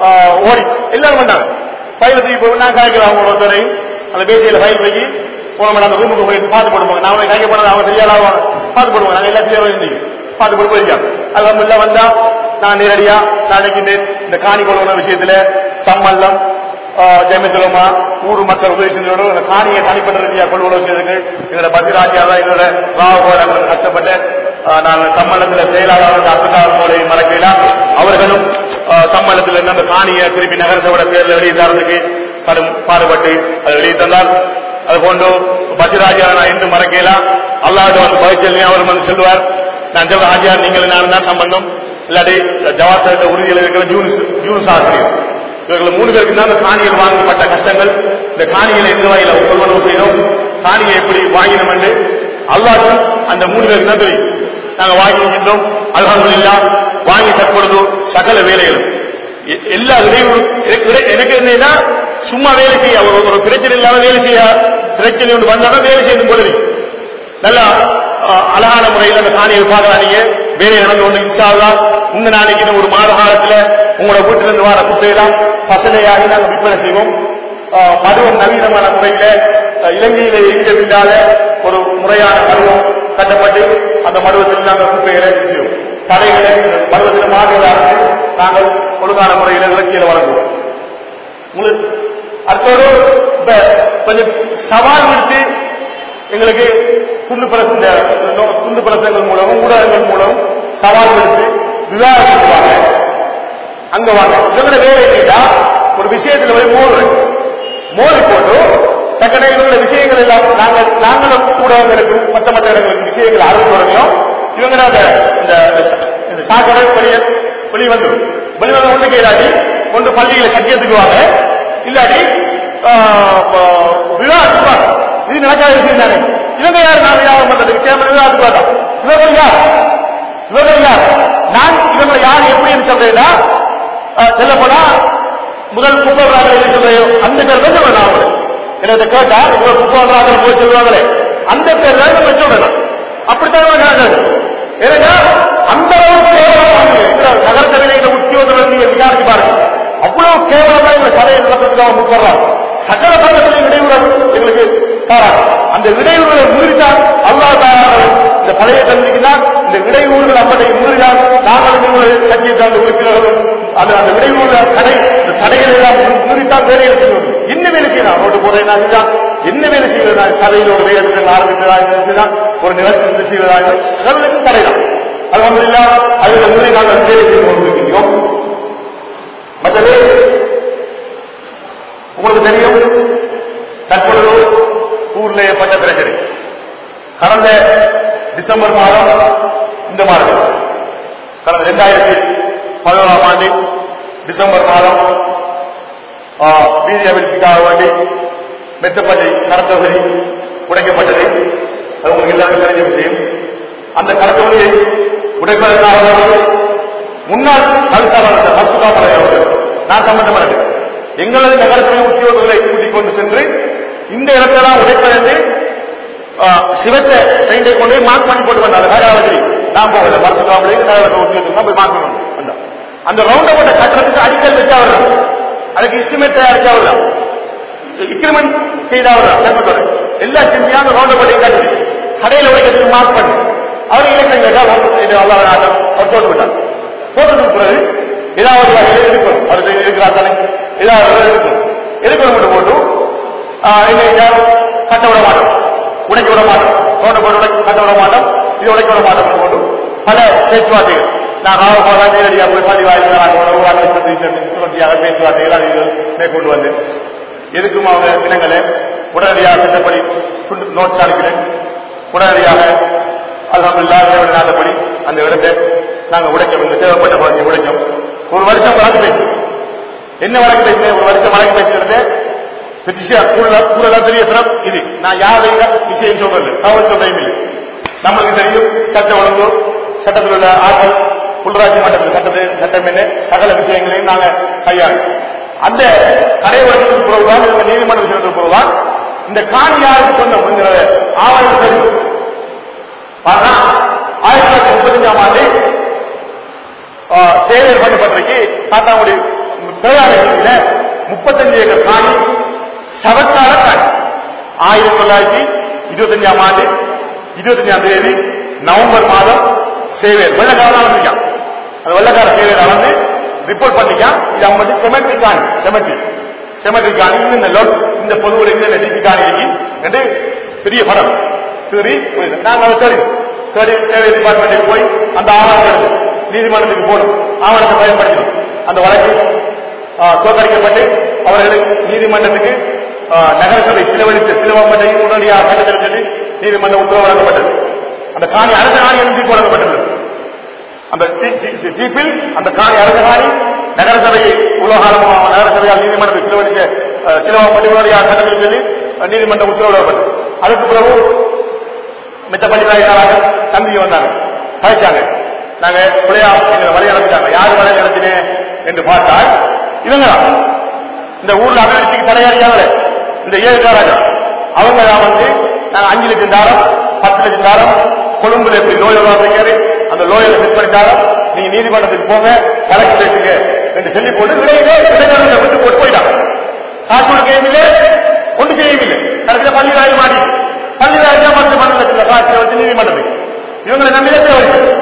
ஓடி எல்லாரும் வந்தாங்க ஃபைல தூக்கி போய் நான் காய்க்கலாம் அவங்க ஒருத்தரையும் அந்த பேசியில ஃபைல் வைக்கி போன அந்த ரூமுக்கு போய் பார்த்து போடுவாங்க நான் காய்க்க போனது அவங்க தெரியாத பார்த்து போடுவாங்க நாங்கள் எல்லாம் செய்ய வேண்டிய பார்த்து போட்டு போயிருக்காங்க அது வந்தா நான் நேரடியா நாளைக்கு இந்த காணி கொள்வன விஷயத்துல சம்மல்லம் ஜெயமந்திரமா ஊர் மக்கள் உதவி செஞ்சோட இந்த காணியை தனிப்பட்ட ரீதியா கொள்வனவு செய்தீர்கள் எங்களோட பசிராஜியா தான் எங்களோட ராவ கஷ்டப்பட்டு நாங்கள் சம்மல்லத்தில் செயலாளர் அப்துல்லார் மோலை மறக்கலாம் அவர்களும் சம்மல்லத்தில் இருந்து அந்த காணியை திருப்பி நகரசபையோட பேர்ல வெளியே தரதுக்கு கடும் பாடுபட்டு அதை வெளியே தந்தார் அது போன்று பசிராஜா நான் என்று மறக்கலாம் அல்லாஹ் வந்து பகிச்செல்வி அவர் வந்து செல்வார் நான் சொல்ற ஆஜியார் நீங்கள் நான் தான் சம்பந்தம் இல்லாட்டி ஜவாசர் உறுதியில் இருக்கிற ஜூனிஸ் ஜூனிஸ் ஆசிரியர் இவர்கள் மூணு பேருக்கு தான் இந்த காணிகள் வாங்கப்பட்ட கஷ்டங்கள் இந்த காணிகளை எந்த வகையில கொள்வனவு செய்தோம் காணியை எப்படி வாங்கினோம் என்று அல்லாஹ் அந்த மூணு பேருக்கு தான் தெரியும் நாங்க வாங்கிக்கின்றோம் அல்ஹம்துலில்லா வாங்கி தற்பொழுது சகல வேலைகளும் எ- எல்லா இடையூறு எனக்கு இடை- எனக்கு என்னன்னா சும்மா வேலை செய்ய ஒரு ஒரு பிரச்சனை இல்லாம வேலை செய்ய பிரச்சனை ஒன்று வந்தாலும் வேலை செய்யணும் போல இருக்கு. நல்லா அஹ், அழகான முறையில் அந்த காணியை பார்க்கறாங்க வேலை நடந்து கொண்டு இன்ஷால்லா இந்த நாளைக்கு இன்னும் ஒரு மாத காலத்துல உங்களோட வீட்டிலிருந்து வர குப்பையெல்லாம் பசலையாகி நாங்கள் விற்பனை செய்வோம் அஹ், மதுவம் நவீனமான முறையில அஹ், இலங்கையில இயங்கவில்லாத ஒரு முறையான மருவம் கட்டப்பட்டு அந்த மருவத்தில் நாங்கள் குப்பைகளை செய்வோம் தடைகளை மருவத்தில் மாறுவதாக நாங்கள் ஒழுங்கான முறையில் இலக்கியில வழங்குவோம் உங்களுக்கு அடுத்தோடு இப்ப கொஞ்சம் சவால் விடுத்து எங்களுக்கு துண்டு பிரச இந்த நோ- துண்டு பிரசங்கள் மூலம் ஊடகங்கள் மூலம் சவால் விடுத்து விவாதிச்சுட்டு வாங்க அங்க வாங்க இவங்களோட வேலை என்னடா ஒரு விஷயத்துல போய் மோதுறேன் மோதி போட்டு தக்கன இவங்களோட விஷயங்கள் எல்லாம் நாங்கள் நாங்களும் ஊடகங்களுக்கு மற்ற மற்ற இடங்களுக்கு விஷயங்கள் அறிவு தொடங்கியும் இவங்க அந்த இந்த இந்த சாக்கடை வெளியே வெளி வந்துடும் வெளி வந்து ஒன்று கேடாடி ஒன்று பள்ளியில சத்தியத்துக்குவாங்க இல்லாட்டி விவாதத்துவாங்க இது நடக்காத விஷயம் தானே இவங்க யார் நான் விவாதம் பண்றதுக்கு சேமன் விவாதத்துக்கு இவங்க யார் இவங்க யார் நான் இவங்களை யார் எப்படி என்று சொல்றேன்னா செல்ல போனா முதல் குப்பவராக என்ன சொல்றையோ அந்த பேர் தான் சொல்றேன் நான் அவங்களுக்கு. எனக்கு கேட்டா இவங்க குப்பவராக போய் சொல்லுவாங்களே அந்த பேர் தான் நம்ம சொல்றேன் அப்படித்தான் நான் ஏன்னா அந்த அளவுக்கு கேவலமாக இருக்கிற நகரசபையில இந்த உத்தியோகம் நீங்க விசாரிச்சு பாருங்க அவ்வளவு கேவலமா இந்த கதையை நடத்துறதுக்காக முன்வர்றாங்க சகல பக்கத்திலையும் இடையூறு எங்களுக்கு தாராங்க அந்த இடையூறுகளை மீறிதான் அல்லாஹ் தாராங்க இந்த பழைய தந்திக்கு தான் இந்த இடையூறுகள் அப்படி மீறிதான் நாங்கள் உங்களை கட்சியை சார்ந்த உறுப்பினர்களும் அது அந்த இடையூறு தடை இந்த தடைகளை எல்லாம் மீறித்தான் வேலை எடுக்கணும் என்ன வேலை செய்யலாம் ரோட்டு போதை என்ன செய்யலாம் என்ன வேலை செய்வதா சதையில் ஒரு வேலை திட்டம் ஆரம்பித்ததா என்ன செய்யலாம் ஒரு நிலச்சி இருந்து செய்வதா சகலுக்கும் தடைதான் அலமதுல்லா அதுல மீறி நாங்கள் வேலை செய்து கொண்டிருக்கிறோம் மற்றது உங்களுக்கு தெரியும் தற்பொழுது ஊர்ல ஏற்பட்ட பிரச்சனை கடந்த டிசம்பர் மாதம் இந்த மாதம் கடந்த இரண்டாயிரத்தி பதினோராம் ஆண்டு டிசம்பர் மாதம் வீதி அபிவிருத்திக்காக வேண்டி மெத்தப்பள்ளி கடத்தொகுதி உடைக்கப்பட்டது அது உங்களுக்கு எல்லாருக்கும் தெரிஞ்ச விஷயம் அந்த கடத்தொகுதியை உடைப்பதற்காக வேண்டி முன்னாள் கல்சாளர் ஹர்சுகாமலை அவர்கள் நான் சம்பந்தப்பட்டது எங்களது நகரத்திலே உத்தியோகங்களை கூட்டிக் கொண்டு சென்று இந்த இடத்தெல்லாம் உடைப்பதற்கு சிவத்தை ட்ரெயினை கொண்டு போய் மார்க் பண்ணி போட்டு வந்தாங்க ஹைராவதி நான் போகல மரசுகாமலே நகரத்தை உத்தியோகத்துக்கு போய் மார்க் பண்ணணும் வந்தோம். அந்த ரவுண்ட் அபவுட் கட்டுறதுக்கு அடிக்கல் வச்சவர் தான் அதுக்கு இஸ்டிமேட் தயாரிச்சவர் தான் இன்கிரிமெண்ட் செய்தவர் தான் சட்டத்தோட எல்லா செஞ்சியும் அந்த ரவுண்ட் அபவுட் கட்டி கடையில் உடைக்கிறதுக்கு மார்க் பண்ணி அவர் இலக்கம் கேட்டால் இது அல்லாத நாட்டம் அவர் போட்டு விட்டார் போட்டதுக்கு பிறகு ஏதாவது ஒரு வகையில் இருக்கணும் அவர் இருக்கிறார் தானே ஏதாவது ஒரு வகையில் இருக்கணும் இருக்கணும் மட்டும் போட்டு ஆஹ், இல்லை எங்கேயாவது கட்ட விட மாட்டோம் உடைக்க விட மாட்டோம் ரோட்டை போட்டு உடைக்க கட்ட விட மாட்டோம் இது உடைக்க விட மாட்டோம் போட்டு பல பேச்சுவார்த்தைகள் நான் ராவ போதா நேரடியாக போய் பள்ளி வாயிலாக ஊராட்சி தொடர்ச்சியாக பேச்சுவார்த்தைகள் அது இது மேற்கொண்டு வந்து எதுக்கும் அவங்க தினங்களை உடனடியாக சட்டப்படி நோட்ஸ் அனுப்பினேன் உடனடியாக அல்ஹம்துலில்லாஹ் இறைவன் நாட்டப்படி அந்த இடத்தை நாங்க உடைக்க வந்து தேவைப்பட்ட பகுதியை உடைச்சோம் ஒரு வருஷம் வழக்கு பேசினோம் என்ன வழக்கு பேசினேன் ஒரு வருஷம் வழக்கு பேசினது பெட்டிஷன் கூட கூட பெரிய திறம் இது நான் யாரையும் விஷயம் சொல்றது தகவல் சொல்றேன் இல்லை நம்மளுக்கு தெரியும் சட்ட ஒழுங்கு சட்டத்தில் உள்ள ஆட்கள் உள்ளாட்சி மட்டத்தில் சட்டத்தை சட்டம் என்ன சகல விஷயங்களையும் நாங்க கையாளும் அந்த கடை வழக்கத்துக்கு பிறகுதான் இந்த நீதிமன்ற விஷயத்துக்கு பிறகுதான் இந்த காணி யாருக்கு சொந்தம் என்கிற ஆவணம் தெரியும் ஆனா ஆயிரத்தி தொள்ளாயிரத்தி முப்பத்தஞ்சாம் ஆண்டு தேவையர் பண்ணப்பட்டிருக்கு காத்தாங்குடி பேராலயத்தில முப்பத்தஞ்சு ஏக்கர் காணி சவக்கால காணி ஆயிரத்தி தொள்ளாயிரத்தி இருபத்தஞ்சாம் ஆண்டு இருபத்தஞ்சாம் தேதி நவம்பர் மாதம் சேவையர் வெள்ளக்காரன் வந்திருக்கான் அந்த வெள்ளக்கார சேவையர் வந்து ரிப்போர்ட் பண்ணிக்கான் இது அவங்க வந்து செமெட்ரி காணி செமெட்ரி செமெட்ரி காணி இந்த லோட் இந்த பொதுவுடைய இந்த டிபி காணி இருக்கு என்று பெரிய படம் சரி நாங்கள் அதை தேடி தேடி சேவை டிபார்ட்மெண்ட்டுக்கு போய் அந்த ஆவணத்தை எடுத்து நீதிமன்றத்துக்கு போடும் ஆவணத்தை பயன்படுத்தணும் அந்த வழக்கு ஆ, தோற்கடிக்கப்பட்டு அவர்களுக்கு நீதிமன்றத்துக்கு ஆ, நகரசபை சிலவழித்த சிலவம்பட்டையும் உடனடியாக கட்டத்தில் சொல்லி நீதிமன்ற உத்தரவு வழங்கப்பட்டது அந்த காணி அரச காணி என்று தீர்ப்பு வழங்கப்பட்டது அந்த தீ- தீ- தீ- தீர்ப்பில் அந்த காணி அரச காணி நகரசபையை உலகாலம் நகரசபையால் நீதிமன்றத்தை சிலவழிக்க சிலவம்பட்டி உடனடியாக கட்டத்தில் சொல்லி அஹ், நீதிமன்ற உத்தரவு வழங்கப்பட்டது அதுக்கு பிறகு மித்த பள்ளிவாயிலாக தம்பி வந்தாங்க கழிச்சாங்க நாங்க பிள்ளையா எங்களை வழி அனுப்பிட்டாங்க யார் வழி அனுப்பினேன் என்று பார்த்தால் இவங்க இந்த ஊர்ல அபிவிருத்திக்கு தடையாளியாங்களே இந்த ஏழுக்காரங்க அவங்க தான் வந்து நாங்க அஞ்சு லட்சம் தாரம் பத்து லட்சம் தாரம் கொழும்புல எப்படி லோயல் வாங்கிக்காரு அந்த லோயலை செட் பண்ணிட்டாரோ நீங்க நீதிமன்றத்துக்கு போங்க வழக்கு பேசுங்க என்று சொல்லி போட்டு இடையிலே இடைக்காரங்களை விட்டு போட்டு போயிட்டாங்க காசு கொடுக்கவும் இல்லை ஒன்று செய்யவும் இல்லை கடைசியில் பள்ளி ராய் மாட்டி பள்ளி ராய் தான் பத்து பன்னெண்டு லட்சம் காசு வச்சு நீதிமன்றத்துக்கு இவங்களை நம்பி தான் வருது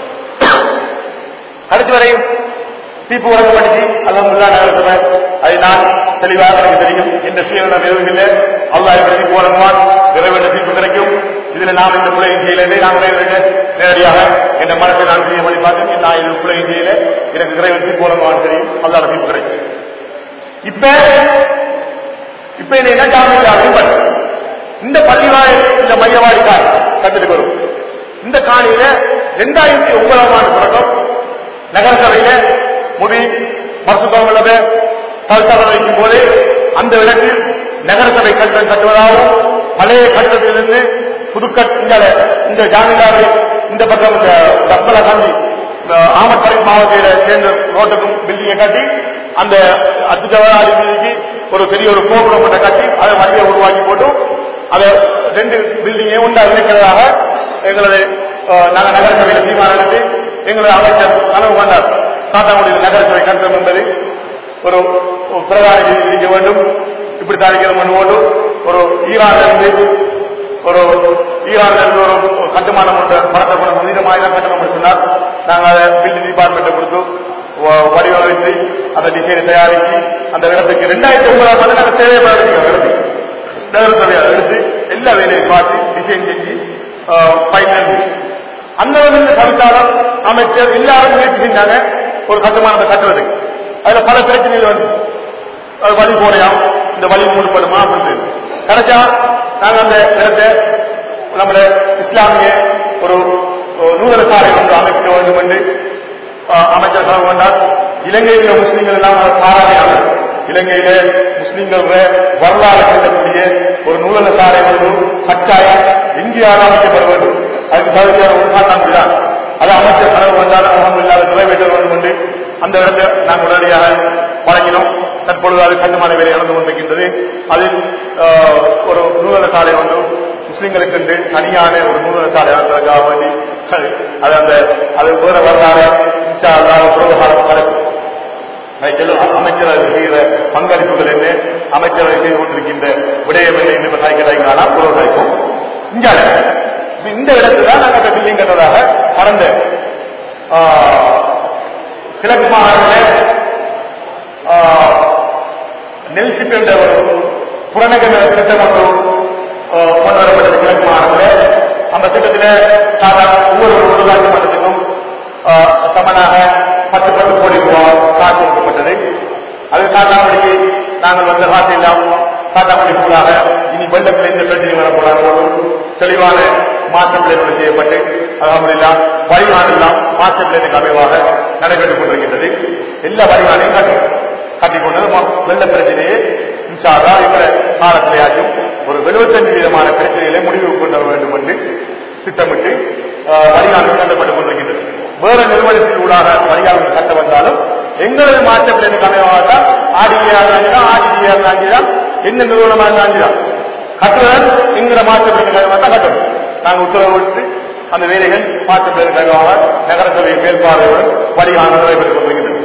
அடுத்து வரையும் தீர்ப்பு வழங்கப்பட்டுச்சு அலமதுல்லா நகரசபை அதை நான் தெளிவாக எனக்கு தெரியும் எந்த சுயநலம் எதுவும் இல்லை அல்லாஹ் இப்படி தீர்ப்பு வழங்குவான் நிறைவேற்ற தீர்ப்பு கிடைக்கும் இதுல நாம் இந்த பிள்ளையும் செய்யலை நான் நிறைவேற்ற நேரடியாக என் மனசை நான் செய்ய பண்ணி பார்த்து நான் இது பிள்ளையும் செய்யல எனக்கு நிறைவேற்ற தீர்ப்பு வழங்குவான் தெரியும் அல்லாஹ் தீர்ப்பு கிடைச்சு இப்ப இப்ப என்ன ஜாமீன் இந்த பள்ளிவாய் இந்த மையவாடிக்கார் சட்டத்துக்கு வரும் இந்த காணியில ரெண்டாயிரத்தி ஒன்பதாம் ஆண்டு தொடக்கம் நகரசபையில முடி மசுகாமலத கல்சபை வைக்கும் போது அந்த இடத்தில் நகரசபை கட்டடம் கட்டுவதாகவும் பழைய கட்டடத்திலிருந்து புதுக்கட் இந்த இந்த ஜாமீன்தாரை இந்த பக்கம் இந்த தஸ்மலா சாந்தி ஆமட்படை மாவட்டத்தில சேர்ந்த ரோட்டுக்கும் பில்டிங்கை கட்டி அந்த அத்துஜவாதி வீதிக்கு ஒரு பெரிய ஒரு கோபுரம் ஒன்றை கட்டி அதை மத்திய உருவாக்கி போட்டு அதை ரெண்டு பில்டிங்கை உண்டா இணைக்கிறதாக எங்களது அஹ், நாங்க நகரசபையில் தீர்மானம் எடுத்து எங்களது அமைச்சர் கனவு கொண்டார் காத்தாங்குடியில் நகரசபை கட்டணம் என்பது ஒரு ஒரு பிரதான வீதி இடிக்க வேண்டும் இப்படி தாளிக்கிறது கொண்டு போட்டு ஒரு ஈரானிலிருந்து ஒரு ஈரானிலிருந்து ஒரு கட்டுமானம் ஒன்று படத்தப்படும் மனிதமாக கட்டணம் சொன்னார் நாங்கள் அதை பில்டிங் டிபார்ட்மெண்ட்டை கொடுத்து வ- வடிவமைத்து அந்த டிசைனை தயாரித்து அந்த இடத்துக்கு ரெண்டாயிரத்தி ஒன்பதாம் ஆண்டு நாங்கள் சேவை பண்ணிருக்கோம் இடத்துக்கு நகரசபையை எடுத்து எல்லா வேலையும் பார்த்து டிசைன் செஞ்சு ஃபைனல் அந்த வந்து சம்சாரம் அமைச்சர் எல்லாரும் முயற்சி செஞ்சாங்க ஒரு கட்டுமானத்தை கட்டுறதுக்கு அதுல பல பிரச்சனைகள் வந்துச்சு அது வழி போடையாம் இந்த வழி மூடப்படுமா அப்படின்னு கிடைச்சா நாங்க அந்த இடத்தை நம்மள இஸ்லாமிய ஒரு ஒரு நூதன சாலை ஒன்று அமைக்க வேண்டும் என்று அஹ், அமைச்சர் கனவு கொண்டார் இலங்கையில் உள்ள முஸ்லீம்கள் எல்லாம் அதை பாராட்டினாங்க இலங்கையில முஸ்லிம்கள் வரலாறு எழுதக்கூடிய ஒரு நூலக சாலை வந்து கட்டாயம் இந்தியாவில் அமைக்கப்பட வேண்டும் அதுக்கு தகுதியான ஒரு காட்டாண்டு தான் அது அமைச்சர் கனவு வந்தாலும் முகம் இல்லாத நிறைவேற்ற வேண்டும் என்று அந்த இடத்தை நாங்கள் உடனடியாக வழங்கினோம் தற்பொழுது அது கட்டுமான வேலை நடந்து கொண்டிருக்கின்றது அதில் ஆஹ், ஒரு நூலக சாலை வந்து முஸ்லிம்களுக்கு என்று தனியான ஒரு நூலக சாலை நடத்துவதற்காக வேண்டி அது அந்த அது வேற வரலாறு இன்ஷா அல்லாஹ் உறவு காலம் நடக்கும் அதை சொல்லும் அமைச்சர் செய்கிற பங்களிப்புகள் என்ன அமைச்சர் செய்து கொண்டிருக்கின்ற விடயம் என்ன என்று சாய்க்கிறாங்களா பொருள் சாய்க்கும் இங்க இந்த இடத்துல தான் நாங்கள் பில்டிங் கட்டதாக கடந்த ஆஹ், கிழக்கு மாகாணத்தில் நெல்சிப் என்ற ஒரு புறநகர திட்டம் ஒன்று ஆஹ், கொண்டு வரப்பட்டது கிழக்கு மாகாணத்தில் அந்த திட்டத்தில் சாதாரண ஒவ்வொரு உள்ளாட்சி மன்றத்துக்கும் ஆஹ், சமனாக பத்து பத்து கோடி ரூபாய் காசு ஒதுக்கப்பட்டது அது காட்டாமடிக்கு நாங்கள் வந்த காசு இல்லாமல் காட்டாமடிக்குள்ளாக இனி வெள்ளத்தில் எந்த பிரச்சனை வரக்கூடாது தெளிவான மாஸ்டர் பிளானோடு செய்யப்பட்டு அலமதுல்லா வழிகாடு எல்லாம் மாஸ்டர் பிளானுக்கு அமைவாக நடைபெற்றுக் கொண்டிருக்கின்றது எல்லா வழிகாடையும் கட்டி கட்டிக்கொண்டு வெள்ள பிரச்சனையை இன்ஷால்லா இவர காலத்திலேயாச்சும் ஒரு 75 விதமான பிரச்சனைகளை முடிவு கொண்டு வர வேண்டும் என்று திட்டமிட்டு ஆஹ், வழிகாடு கட்டப்பட்டுக் கொண்டிருக்கின்றது வேற நிறுவனத்தில் ஊடாக வழிகாடு கட்ட வந்தாலும் எங்களது மாஸ்டர் பிளானுக்கு அமைவாகத்தான் ஆடியா இருந்தாங்க ஆடியா இருந்தாங்க என்ன நிறுவனமா இருந்தாங்க கட்டுவதன் என்கிற மாஸ்டர் பிளானுக்காக தான் கட்டணும் நாங்கள் உத்தரவு விட்டு அந்த வேலைகள் மாஸ்டர் பிளானுக்காக நகரசபை மேற்பார்வையுடன் வழிகாடு நடைபெற்றுக் கொண்டிருக்கின்றது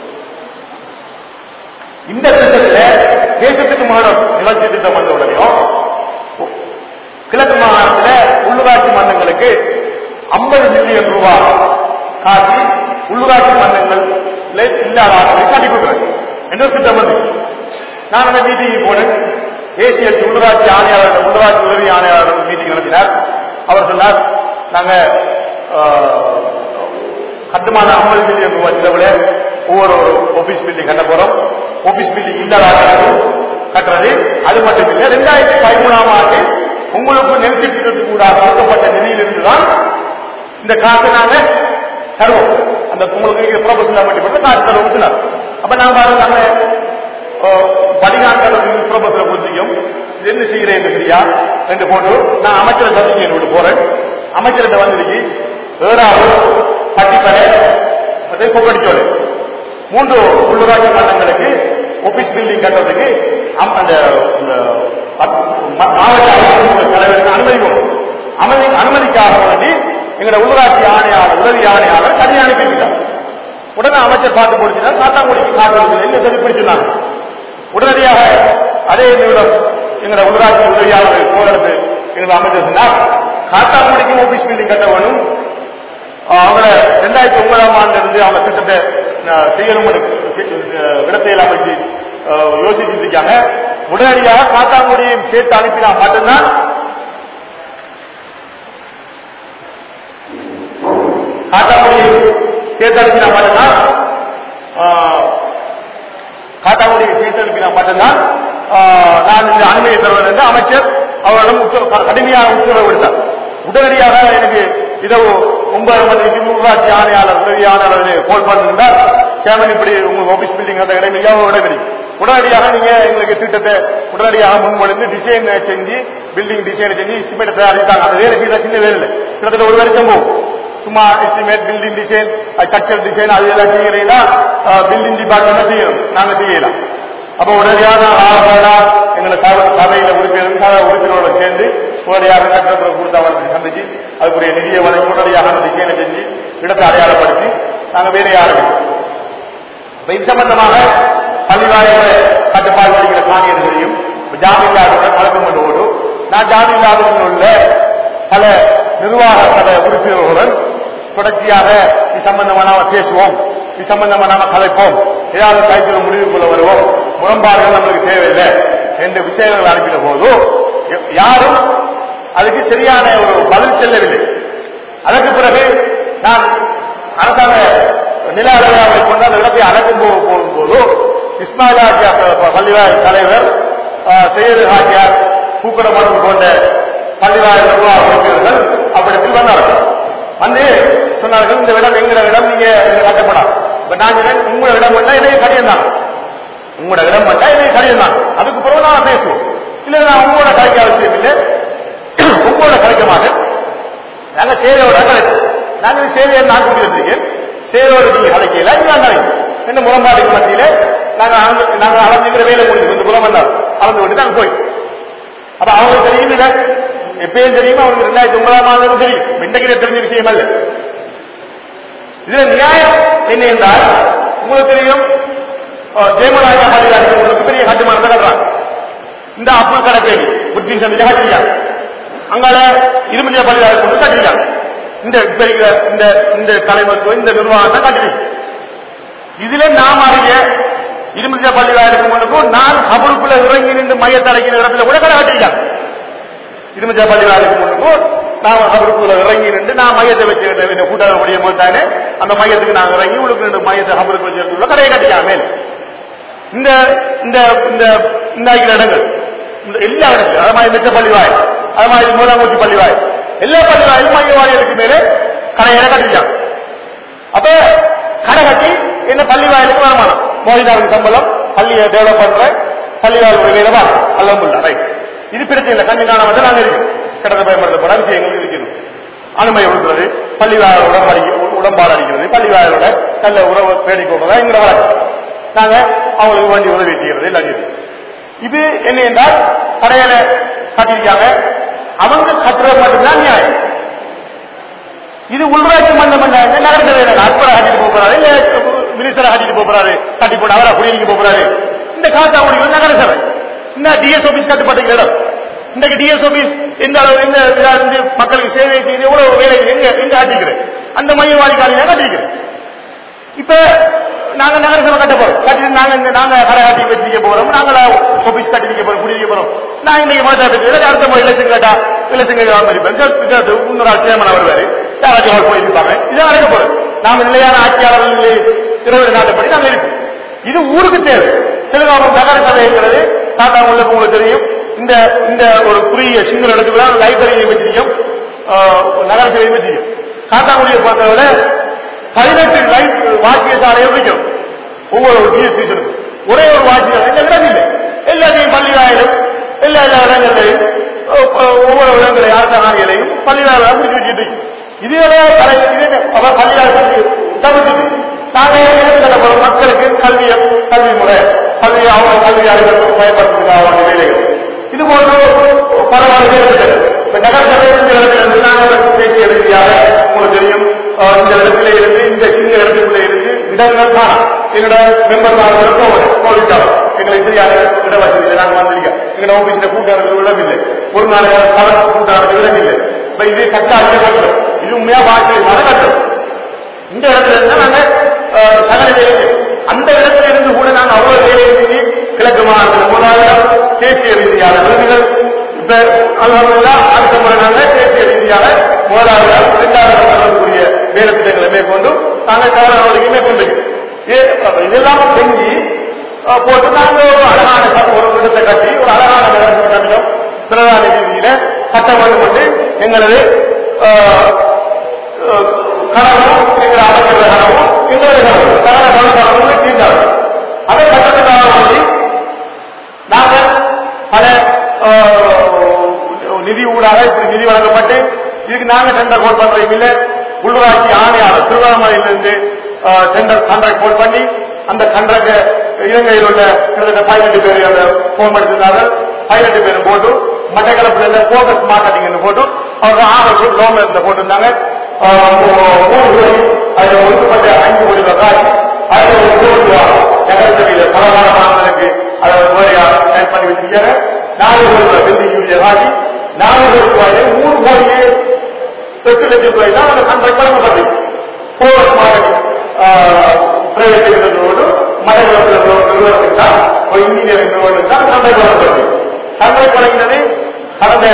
இந்த திட்டத்துல தேசத்துக்கு மாநிலம் நிலச்சி திட்டம் வந்த உடனேயும் கிழக்கு மாகாணத்துல உள்ளூராட்சி மன்றங்களுக்கு 50 மில்லியன் ரூபாய் காசு உள்ளூராட்சி மன்றங்கள் இல்லாத ஆட்களை கட்டி கொடுக்குறேன் என்ற ஒரு திட்டம் வந்துச்சு நான் அந்த மீட்டிங் போனேன் தேசிய உள்ளூராட்சி ஆணையாளர் உள்ளூராட்சி உதவி ஆணையாளர் மீட்டிங் நடத்தினார் அவர் சொன்னார் நாங்க ஆஹ், கட்டுமான 50 மில்லியன் ரூபாய் செலவுல ஒவ்வொரு ஆபீஸ் பில்டிங் கட்ட போறோம் ஆபீஸ் பில்டிங் இல்லாத கட்டுறது அது மட்டும் இல்லை ரெண்டாயிரத்தி பதிமூணாம் ஆண்டு உங்களுக்கு நெருக்கத்திற்கு கூட கொடுக்கப்பட்ட நிதியிலிருந்து தான் இந்த காசை நாங்க தருவோம் அந்த உங்களுக்கு ப்ரொபோசல் மட்டும் காசு தருவோம் சொன்னார் அப்ப நான் பாருங்க நாங்க வடிகாட்டல் ப்ரொபோசல் கொடுத்தியும் இது என்ன செய்கிறேன் என்று சரியா என்று போட்டு நான் அமைச்சரை சந்திக்க என்னோட போறேன் அமைச்சர்கிட்ட வந்துருக்கு ஏழாவது பட்டிப்படை அதே கொப்படிச்சோலை மூன்று உள்ளூராட்சி மன்றங்களுக்கு ஆபீஸ் பில்டிங் கட்டுறதுக்கு அம்- அந்த இந்த பத்- ம- மாவட்ட அரசு தலைவருக்கு அனுமதி கொடுக்கும். அனுமதி அனுமதிக்காக வேண்டி எங்களோட உள்ளூராட்சி ஆணையாளர் உதவி ஆணையாளர் கல்வி அனுப்பிவிட்டார் உடனே அமைச்சர் பார்த்து கொடுத்தார் காத்தாங்குடிக்கு காட்டு என்ன சொல்லி பிடிச்சிருந்தாங்க உடனடியாக அதே நிமிடம் எங்களோட உள்ளூராட்சி உதவியாளர் போகிறது எங்களை அமைச்சர் சொன்னார் காத்தாங்குடிக்கு ஆபீஸ் பில்டிங் கட்ட வேணும் அவங்கள ரெண்டாயிரத்தி ஒன்பதாம் ஆண்டு இருந்து அவங்க திட்டத்தை அஹ், செய்யணும் விடத்தையில் அமைச்சு அஹ், யோசிச்சுட்டு இருக்காங்க உடனடியாக காத்தாங்குடியையும் சேர்த்து அனுப்பினா மட்டும்தான் காத்தாங்குடியை சேர்த்து அனுப்பினா மட்டும்தான் அஹ், காத்தாங்குடியை சேர்த்து அனுப்பினா மட்டும்தான் அஹ், நான் இந்த அனுமதியை தருவது என்று அமைச்சர் அவரிடம் உத்தரவு- கடுமையான உத்தரவு விடுத்தார் உடனடியாக எனக்கு இரவு ஒன்பது மணிக்கு உள்ளாட்சி ஆணையாளர் உதவி ஆணையாளர் கோல் பண்ணிருந்தார் சேமன் இப்படி உங்க ஆபீஸ் பில்டிங் அந்த இடம் மிகவும் இடைவெளி உடனடியாக நீங்க எங்களுக்கு திட்டத்தை உடனடியாக முன்மொழிந்து டிசைன் செஞ்சு பில்டிங் டிசைன் செஞ்சு எஸ்டிமேட் தயாரித்தாங்க அந்த வேலை வீட்டில் சின்ன வேலை இல்லை கிட்டத்தட்ட ஒரு வருஷம் போகும் சும்மா estimate building design structure design அது எல்லாம் செய்யறீங்கன்னா பில்டிங் டிபார்ட்மெண்ட் செய்யணும் நாங்க செய்யலாம் அப்ப உடனடியாக ஆகா எங்களை சபை- சபையில உறுப்பினர் சபை உறுப்பினரோட சேர்ந்து உடனடியாக கட்டணத்தை கொடுத்து அவர்களுக்கு சந்திச்சு அதுக்குரிய நிதியை வழங்கி உடனடியாக அந்த டிசைனை செஞ்சு இடத்தை அடையாளப்படுத்தி நாங்க வேலையை ஆரம்பிச்சோம் இப்ப இது சம்பந்தமாக பள்ளிவாரிய கட்டுப்பாடு படிக்கிற காணியர் தெரியும் ஜாமீன்தாருடன் வழக்கம் கொண்டு ஓடும் நான் ஜாமீன்தாருடன் உள்ள பல நிர்வாக சபை உறுப்பினர்களுடன் தொடர்ச்சியாக இது சம்பந்தமா நாம பேசுவோம் இது சம்பந்தமா நாம கலைப்போம் ஏதாவது கைத்தில் முடிவுக்குள்ள வருவோம் முரண்பாடுகள் நம்மளுக்கு தேவையில்லை என்ற விஷயங்கள் அனுப்பின போது ய- யாரும் அதுக்கு சரியான ஒரு பதில் செல்லவில்லை அதற்கு பிறகு நான் அரசாங்க நில அளவை கொண்டு அந்த இடத்தை அடக்கும் போ- போகும்போது இஸ்மாயில் ஆஜியா பள்ளிவாய் தலைவர் செய்யது ஆஜியார் பூக்கட மனம் போன்ற பள்ளிவாய் நிர்வாக உறுப்பினர்கள் அப்படித்தில் வந்தார்கள் வந்து சொன்னார்கள் இந்த இடம் எங்கிற இடம் நீங்க கட்டப்படாது இப்ப நான் சொன்னேன், உங்களோட இடம் என்ன இதே கடியம் தான் உங்களோட இடம் வந்தா இதை கடிதம் தான் அதுக்கு பிறகு நான் பேசுவோம் இல்ல நான் உங்களோட கலைக்க அவசியம் இல்லை உங்களோட கலைக்க மாட்டேன் நாங்க சேவையோட கலைப்போம் நாங்க இந்த சேவையை நான் கூட்டி வந்திருக்கேன் சேவையோட நீங்க கலைக்கல நான் கலைக்கும் என்ன முரம்பாடுக்கு மத்தியில நாங்க அளந்து- நாங்க அளந்துக்கிற வேலை முடிஞ்சு இந்த புறம் வந்தால் அளந்து விட்டு நாங்க போய் அப்ப அவங்களுக்கு தெரியும் இல்ல எப்பயும் தெரியுமா அவங்களுக்கு ரெண்டாயிரத்தி ஒன்பதாம் ஆண்டு தெரியும் இன்றைக்கு தெரிஞ்ச விஷயம் அல்ல இதுல நியாயம் என்ன என்றால் உங்களுக்கு தெரியும் அஹ், ஜெயமலாயா ஹரிதாரி உங்களுக்கு பெரிய கட்டுமானத்தை கட்டுறாங்க இந்த அப்துல் கடப்பேணி புத்தி சந்திச்சு கட்டிருக்காங்க அங்கால இருமலியா பள்ளியாளர் கொண்டு கட்டிருக்காங்க இந்த பெரிய இந்த இந்த தலைமைத்துவம் இந்த நிர்வாகத்தை கட்டிருக்கு இதுல நாம் அறிய இருமலியா பள்ளியாளருக்கு முன்னுக்கும் நான் கபருக்குள்ள இறங்கி நின்று மையத்தை அடைக்கிற இடத்துல கூட கடை கட்டிருக்காங்க இருமலியா பள்ளியாளருக்கு முன்னுக்கும் நாம் கபருக்குள்ள இறங்கி நின்று நான் மையத்தை வச்சு கூட்டாள முடியும் போதானே அந்த மையத்துக்கு நாங்க இறங்கி உங்களுக்கு ரெண்டு மையத்தை கபருக்கு வச்சு கடையை கட்டிக்காம மேல இந்த இந்த இந்த இந்த ஆகிற இடங்கள் இந்த எல்லா இடங்களும் அது மாதிரி மெச்ச பள்ளிவாய் அது மாதிரி மூலாமூச்சி பள்ளிவாய் எல்லா பள்ளிவாயும் மையவாயிலுக்கு மேலே கடையில கட்டிட்டாங்க அப்ப கடை கட்டி என்ன பள்ளிவாயிலுக்கு வருமானம் மோதினாருக்கு சம்பளம் பள்ளியை டெவலப் பண்ற பள்ளிவாயுடைய வேலை வா அல்லமுல்லா ரைட் இது பிரச்சனை இல்லை கண்ணி காண வந்து நாங்க இருக்கோம் கடந்த பயன்படுத்தப்பட விஷயங்கள் இருக்கணும் அனுமதி கொடுக்கிறது பள்ளிவாயோட உடம்பாடி உடம்பாடு அடிக்கிறது பள்ளிவாயோட நல்ல உறவு பேடி கொள்றதா எங்கிற வழக்கம் நாங்க அவங்களுக்கு வேண்டிய உதவி செய்யறது எல்லாம் செய்யுது. இது என்ன என்றால் கடையில கட்டியிருக்காங்க அவங்க கட்டுறது மட்டும்தான் நியாயம் இது உள்ராட்சி மன்றம் பண்ணாங்க நகரசபை அஸ்பரா கட்டிட்டு போறாரு இல்ல மினிஸ்டரா கட்டிட்டு போறாரு கட்டி போட்டு அவரா குடியிருக்க போறாரு இந்த காத்தாங்குடியில் நகரசபை இந்த டிஎஸ் ஆபீஸ் கட்டுப்பட்ட இடம் இன்றைக்கு டிஎஸ் ஆபீஸ் எந்த அளவு எங்க இதா இருந்து மக்களுக்கு சேவை செய்து எவ்வளவு வேலை எங்க எங்க ஆட்டிக்கிறேன் அந்த மையவாதி காலையில கட்டிக்கிறேன் இப்ப நாங்க நகரசபை கட்ட போறோம் கட்டி நாங்க இங்க நாங்க கடை காட்டி வச்சிருக்க போறோம் நாங்கள ஆபீஸ் கட்டி வைக்க போறோம் குடியிருக்க போறோம் நான் இன்னைக்கு மாட்டாட்டு அடுத்த முறை இலட்சம் கேட்டா இலட்சம் கேட்க மாதிரி இன்னொரு ஆள் சேமன் வருவாரு யாராச்சும் அவர் போயிருப்பாங்க இதான் நடக்க போறது நாம நிலையான ஆட்சியாளர்கள் இருபது நாட்டுப்படி நாங்க இருக்கோம் இது ஊருக்கு தேவை சிலகாமம் நகர சபை இருக்கிறது தாத்தா உங்களுக்கு உங்களுக்கு தெரியும் இந்த இந்த ஒரு குறுகிய சிங்கிள் இடத்துக்கு தான் லைப்ரரியை வச்சிருக்கோம் ஆஹ், நகர சபையை வச்சிருக்கோம் காத்தாங்குடியை பொறுத்தவரை பதினெட்டு லைட் வாசிய சாலையை வைக்கும் ஒவ்வொரு டிஎஸ் ஸ்டேஷனுக்கும் ஒரே ஒரு வாசிய எந்த இடம் இல்லை எல்லாத்தையும் பள்ளிவாயிலும் எல்லா எல்லா இடங்களையும் ஒ- ஒ- ஒவ்வொரு இடங்களையும் அரசாணைகளையும் பள்ளிவாயில முடிச்சு வச்சுட்டு இருக்கு. இதுவே கலை இது அவர் பள்ளிவாயிலுக்கு தவிர்த்துட்டு நாங்க என்ன சொல்ல போறோம் மக்களுக்கு கல்வி கல்வி முறை கல்வி அவங்க கல்வி அறிவுக்கு பயன்படுத்துறதுக்காக வேண்டிய வேலைகள் இது போன்று பரவாயில்ல இருக்கிறது இப்ப நகர சபையிலிருந்து நாங்கள் பேசிய ரீதியாக உங்களுக்கு தெரியும் அஹ், இந்த இடத்துல இருந்து இந்த சின்ன இடத்துக்குள்ள இருந்து இடங்கள் காணும் என்னோட மெம்பர் நாங்கள் கோவிட்டாலும் எங்களை தெரியாத இட வசதியில் நாங்கள் வந்திருக்கோம் எங்களோட ஆபீஸ்ல கூட்டாளர்கள் விடவில்லை ஒரு நாள் சவர கூட்டாளர்கள் விடவில்லை இப்ப இது கச்சா கட்டம் இது உண்மையா பாஷையை சர கட்டம் இந்த இடத்துல இருந்து நாங்க அஹ், சகல வேலைகள் அந்த இடத்துல இருந்து கூட நாங்க அவ்வளவு வேலையை செஞ்சு கிழக்கு மாநில முதலாளர் தேசிய ரீதியான விருதுகள் இப்ப அல்ஹம்துலில்லா அடுத்த முறை நாங்க தேசிய ரீதியான முதலாளர் இரண்டாவது வரக்கூடிய வேலை திட்டங்களை மேற்கொண்டு நாங்க சகல நடவடிக்கை மேற்கொண்டிருக்கோம் ஏ- அப்ப இதெல்லாம் செஞ்சு அஹ், போட்டு நாங்க ஒரு அழகான ச- ஒரு இடத்தை கட்டி ஒரு அழகான நகரசபை கட்டிடம் பிரதான ரீதியில கட்டமைப்பு கொண்டு எங்களது அஹ், கனவும் எங்கள் அமைச்சர் கனவும் எங்களுடைய கனவு கனவு கனவு தீர்ந்தார்கள் அதை கட்டத்துக்காக வேண்டி நாங்கள் பல அஹ், நிதி ஊடாக இப்படி நிதி வழங்கப்பட்டு இதுக்கு நாங்க டெண்டர் கோட் பண்றோம் இல்ல உள்ளூராட்சி ஆணையாளர் திருவண்ணாமலையிலிருந்து டெண்டர் கான்ட்ராக்ட் கோட் பண்ணி அந்த கான்ட்ராக்ட் இலங்கையில் உள்ள கிட்டத்தட்ட பதினெட்டு பேர் அந்த போன் எடுத்திருந்தார்கள் பதினெட்டு பேரும் போட்டு மட்டக்களப்பில் இருந்த போக்கஸ் மார்க்கெட்டிங் போட்டு அவங்க ஆறு லோன் இருந்த போட்டிருந்தாங்க ஆஹ் மூணு கோடி அதுல ஒதுக்கப்பட்ட அஞ்சு கோடி ரூபாய் அதுல ஒரு கோடி ரூபாய் நகரசபையில பலகால மாணவர்களுக்கு அதை முறையா சைன் பண்ணி வச்சிருக்காங்க நாலு கோடி ரூபாய் பில்டிங் யூனியர் ஆகி நாலு கோடி ரூபாய் மூணு கோடியே எட்டு லட்சம் ரூபாய் தான் அந்த கான்ட்ராக்ட் வழங்கப்பட்டது போர் மார்க்கெட்டிங் பிரைவேட் இருக்கிறதோடு மலைவளத்தில் நிறுவனத்துக்கு தான் ஒரு இன்ஜினியரிங் நிறுவனத்துக்கு தான் கான்ட்ராக்ட் வழங்கப்பட்டது கான்ட்ராக்ட் வழங்கினது கடந்த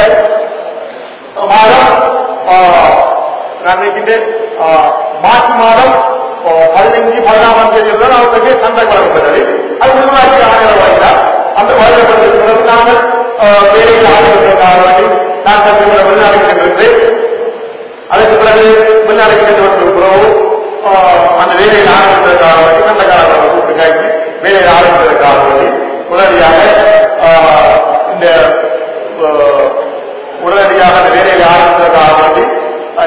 மாதம் ஆஹ், நான் நினைக்கின்றேன் ஆஹ், மார்ச் மாதம் ஆஹ், பதினைஞ்சு பதினாறாம் தேதி தான் அவர்களுக்கு சண்டை வழங்கப்பட்டது அது உள்ளாட்சி ஆணையர் வாயிலாக அந்த வழங்கப்பட்டது பிறகு நாங்கள் ஆஹ், வேலையில் ஆணையர்களுக்காக வேண்டி நான் தற்போது வெளிநாடு சென்றிருந்தேன் அதுக்கு பிறகு வெளிநாடு சென்று வந்திருக்கிறோம் ஆஹ், அந்த வேலையில் ஆரம்பித்ததற்காக வேண்டி சண்டைக்காரர்கள் கூப்பிட்டு காய்ச்சி வேலையில் ஆரம்பித்ததற்காக வேண்டி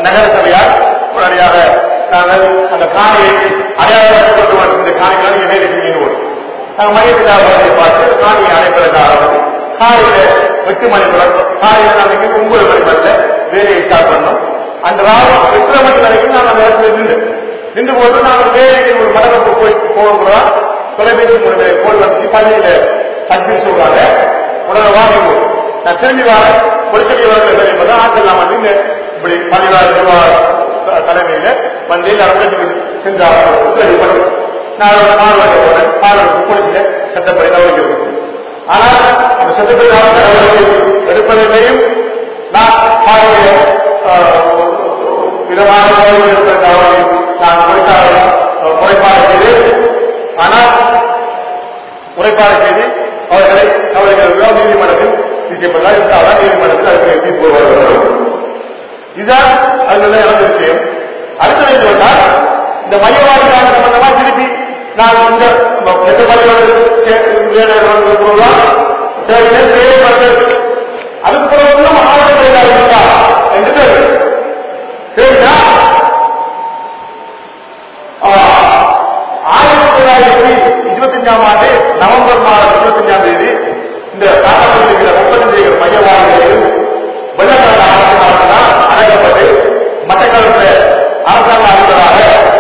நகர சபையால் உடனடியாக நாங்கள் அந்த காணியை அடையாளப்படுத்திக் கொண்டு வரும் இந்த காணிகளை நீங்க வேலை செய்யணும் நாங்கள் மையத்தில் அவர்களை பார்த்து காணியை அடைப்பதற்காக வந்து காலையில எட்டு மணி தொடக்கம் காலையில நாளைக்கு ஒன்பது மணி வரல வேலையை ஸ்டார்ட் பண்ணோம் அந்த ராவு எட்டரை மணி வரைக்கும் நாங்கள் அந்த இடத்துல நின்று நின்று போது நாங்கள் வேலைக்கு ஒரு மண்டபத்தை போய் போகிறோம் தொலைபேசி மூலமே போல் வந்து பள்ளியில தப்பி சொல்றாங்க உடனே வாங்கிடுவோம் நான் திரும்பி வரேன் பொலிசடி வரல என்பது ஆட்கள் நான் வந்து இங்க இப்படி பதினாறு ரூபாய் தலைமையில வந்து எல்லாரும் சென்றார்கள் நான் ஒரு நாலு வரை போனேன் நாலு போலீஸ்ல சட்டப்படி நடவடிக்கை ஆனால் அந்த சட்டப்படி நடவடிக்கை எடுப்பதிலையும் நான் பாருடைய விதமான எடுப்பதற்காகவும் நான் போலீசாரை முறைப்பாடு செய்து ஆனால் முறைப்பாடு செய்து அவர்களை அவர்கள் நீதிமன்றத்தில் செய்யப்பட்டால் இருந்தால்தான் நீதிமன்றத்தில் அதுக்கு தீர்ப்பு வருவார்கள் இதுதான் அதுல நடந்த விஷயம் அடுத்தது என்ன சொன்னால் இந்த மையவாதிக்கான சம்பந்தமா திருப்பி நான் இந்த எந்த பள்ளியோட செயல்படுத்த அதுக்கு பிறகு ஆவணம் இருக்கா என்று கேள்வி சரிங்களா ஆயிரத்தி தொள்ளாயிரத்தி இருபத்தஞ்சாம் ஆண்டு நவம்பர் மாதம் இருபத்தஞ்சாம் தேதி இந்த காரணத்தில் இருக்கிற முப்பத்தஞ்சு மையவாதிகளில் வெள்ளக்கால அரசாங்கத்தான் அழைக்கப்பட்டு மட்டக்களத்தில் அரசாங்க அதிபராக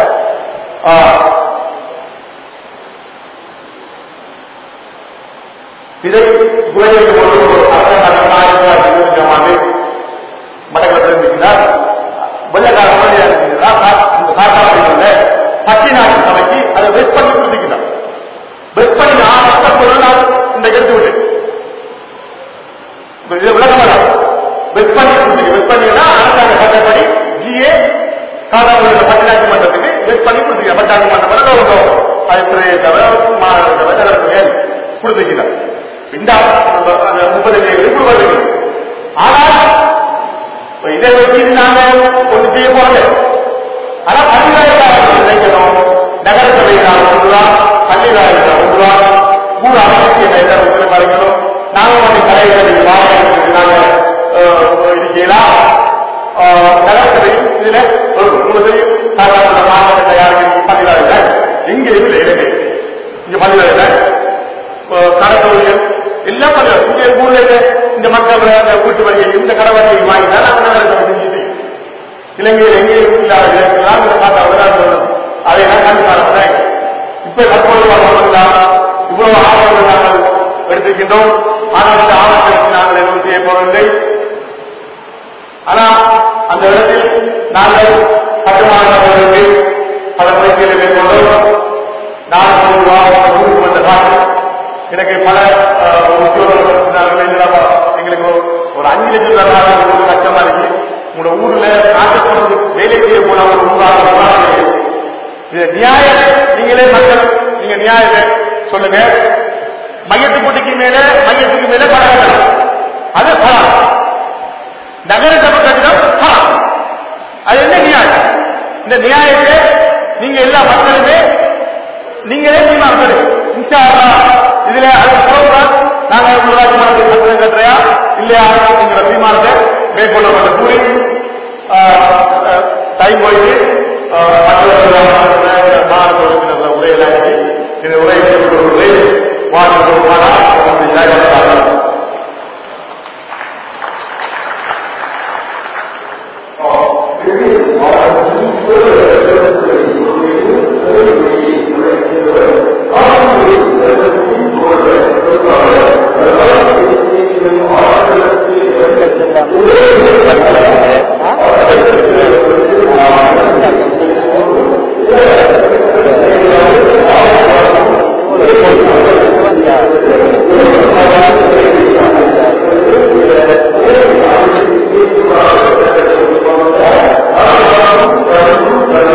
இதை குறைந்த போது அரசாங்க ஆயிரத்தி தொள்ளாயிரத்தி இருபத்தஞ்சாம் ஆண்டு மட்டக்களத்தில் இருக்கிறார் வெள்ளக்கால முன்னாடியாக இருக்கிறார் இந்த காட்டாளர்களில் பட்டிநாட்டு சபைக்கு அதை வெஸ்ட் பண்ணி கொடுத்துக்கிறார் வெஸ்ட் பண்ணி நான் பத்தொன்பது நாள் இந்த எடுத்து விட்டு இது விளக்கமாக வெஸ்ட் பண்ணி கொடுத்துருக்கு வெஸ்ட் பண்ணினா அரசாங்க சட்டப்படி ஜிஏ காதாபுரம் பட்டிநாட்டு மன்றத்துக்கு வெஸ்ட் பண்ணி கொடுத்துருக்க பட்டாண்டு மன்றம் கௌரவம் அது துறையை தவிர மாநில தவிர நகரத்துக்கு கொடுத்துருக்கிறார் இந்த முப்பது கொடுப்பது ஆனால் இதை வச்சு நாங்க ஒன்று செய்ய போறது ஆனா பள்ளிவாய்க்காக நினைக்கணும் நகர சபையினால் ஒன்றுவா பள்ளிவாய்க்காக ஒன்றுவா ஊர் அமைப்பு என்ற உத்தரவு வரைக்கணும் நாங்க வந்து கலைகளை வாங்க நாங்க இருக்கலாம் நகர சபையும் இதுல ஒரு முழுதையும் சாதாரண மாவட்ட தயாரிப்பு பள்ளிவாய்கள் இங்க இல்லை இருக்கு இங்க பள்ளிவாய்கள் கடத்தொழில் எல்லாம் பள்ளிவாய் இங்க ஊர்ல இந்த மக்கள் வீட்டு வரியை இந்த கடை வரியை வாங்கிட்டா நாங்க நகர சபை செஞ்சுட்டு இலங்கையில் எங்கேயும் இல்லாத இலக்கெல்லாம் இந்த காட்ட அவதாரம் அதை நான் கண்டுக்கான இப்ப தற்போது இவ்வளவு ஆவணங்கள் நாங்கள் எடுத்திருக்கின்றோம் ஆனால் இந்த ஆவணங்களுக்கு நாங்கள் எதுவும் செய்ய போவதில்லை ஆனா அந்த இடத்தில் நாங்கள் கட்டுமானங்களுக்கு பல முயற்சிகளை மேற்கொண்டோம் நாலு ரூபாய் வந்த காட்டு எனக்கு பல உத்தியோகங்கள் எங்களுக்கு ஒரு அஞ்சு லட்சம் ரூபாய் கஷ்டமா இருக்கு உங்களோட ஊர்ல நாட்டுக்கு வேலை செய்ய போன ஒரு உருவாக இது நியாயம் நீங்களே மக்கள் நீங்க நியாயத்தை சொல்லுங்க மையத்து போட்டிக்கு மேல மையத்துக்கு மேல படம் அது பலம் நகர சபை கட்டிடம் பலம் அது என்ன நியாயம் இந்த நியாயத்தை நீங்க எல்லா மக்களுமே நீங்களே தீர்மானம் இன்ஷா இதுல அது ப்ரோக்ராம் நாங்க உள்ளாட்சி மன்றத்தில் கட்டணம் கட்டுறையா இல்லையா என்கிற தீர்மானத்தை மேற்கொள்ளப்பட்ட கூறி டைம் போயிட்டு மற்றவர்கள் உரையிலாகி இந்த உரையை உரை வாழ்க்கை
Thank you.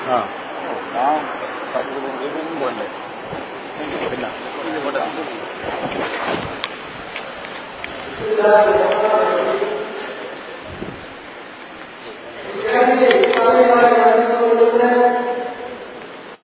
ஆ
நான் சத்துக்கு போயிட்டேன்
பின்ன
Thank you.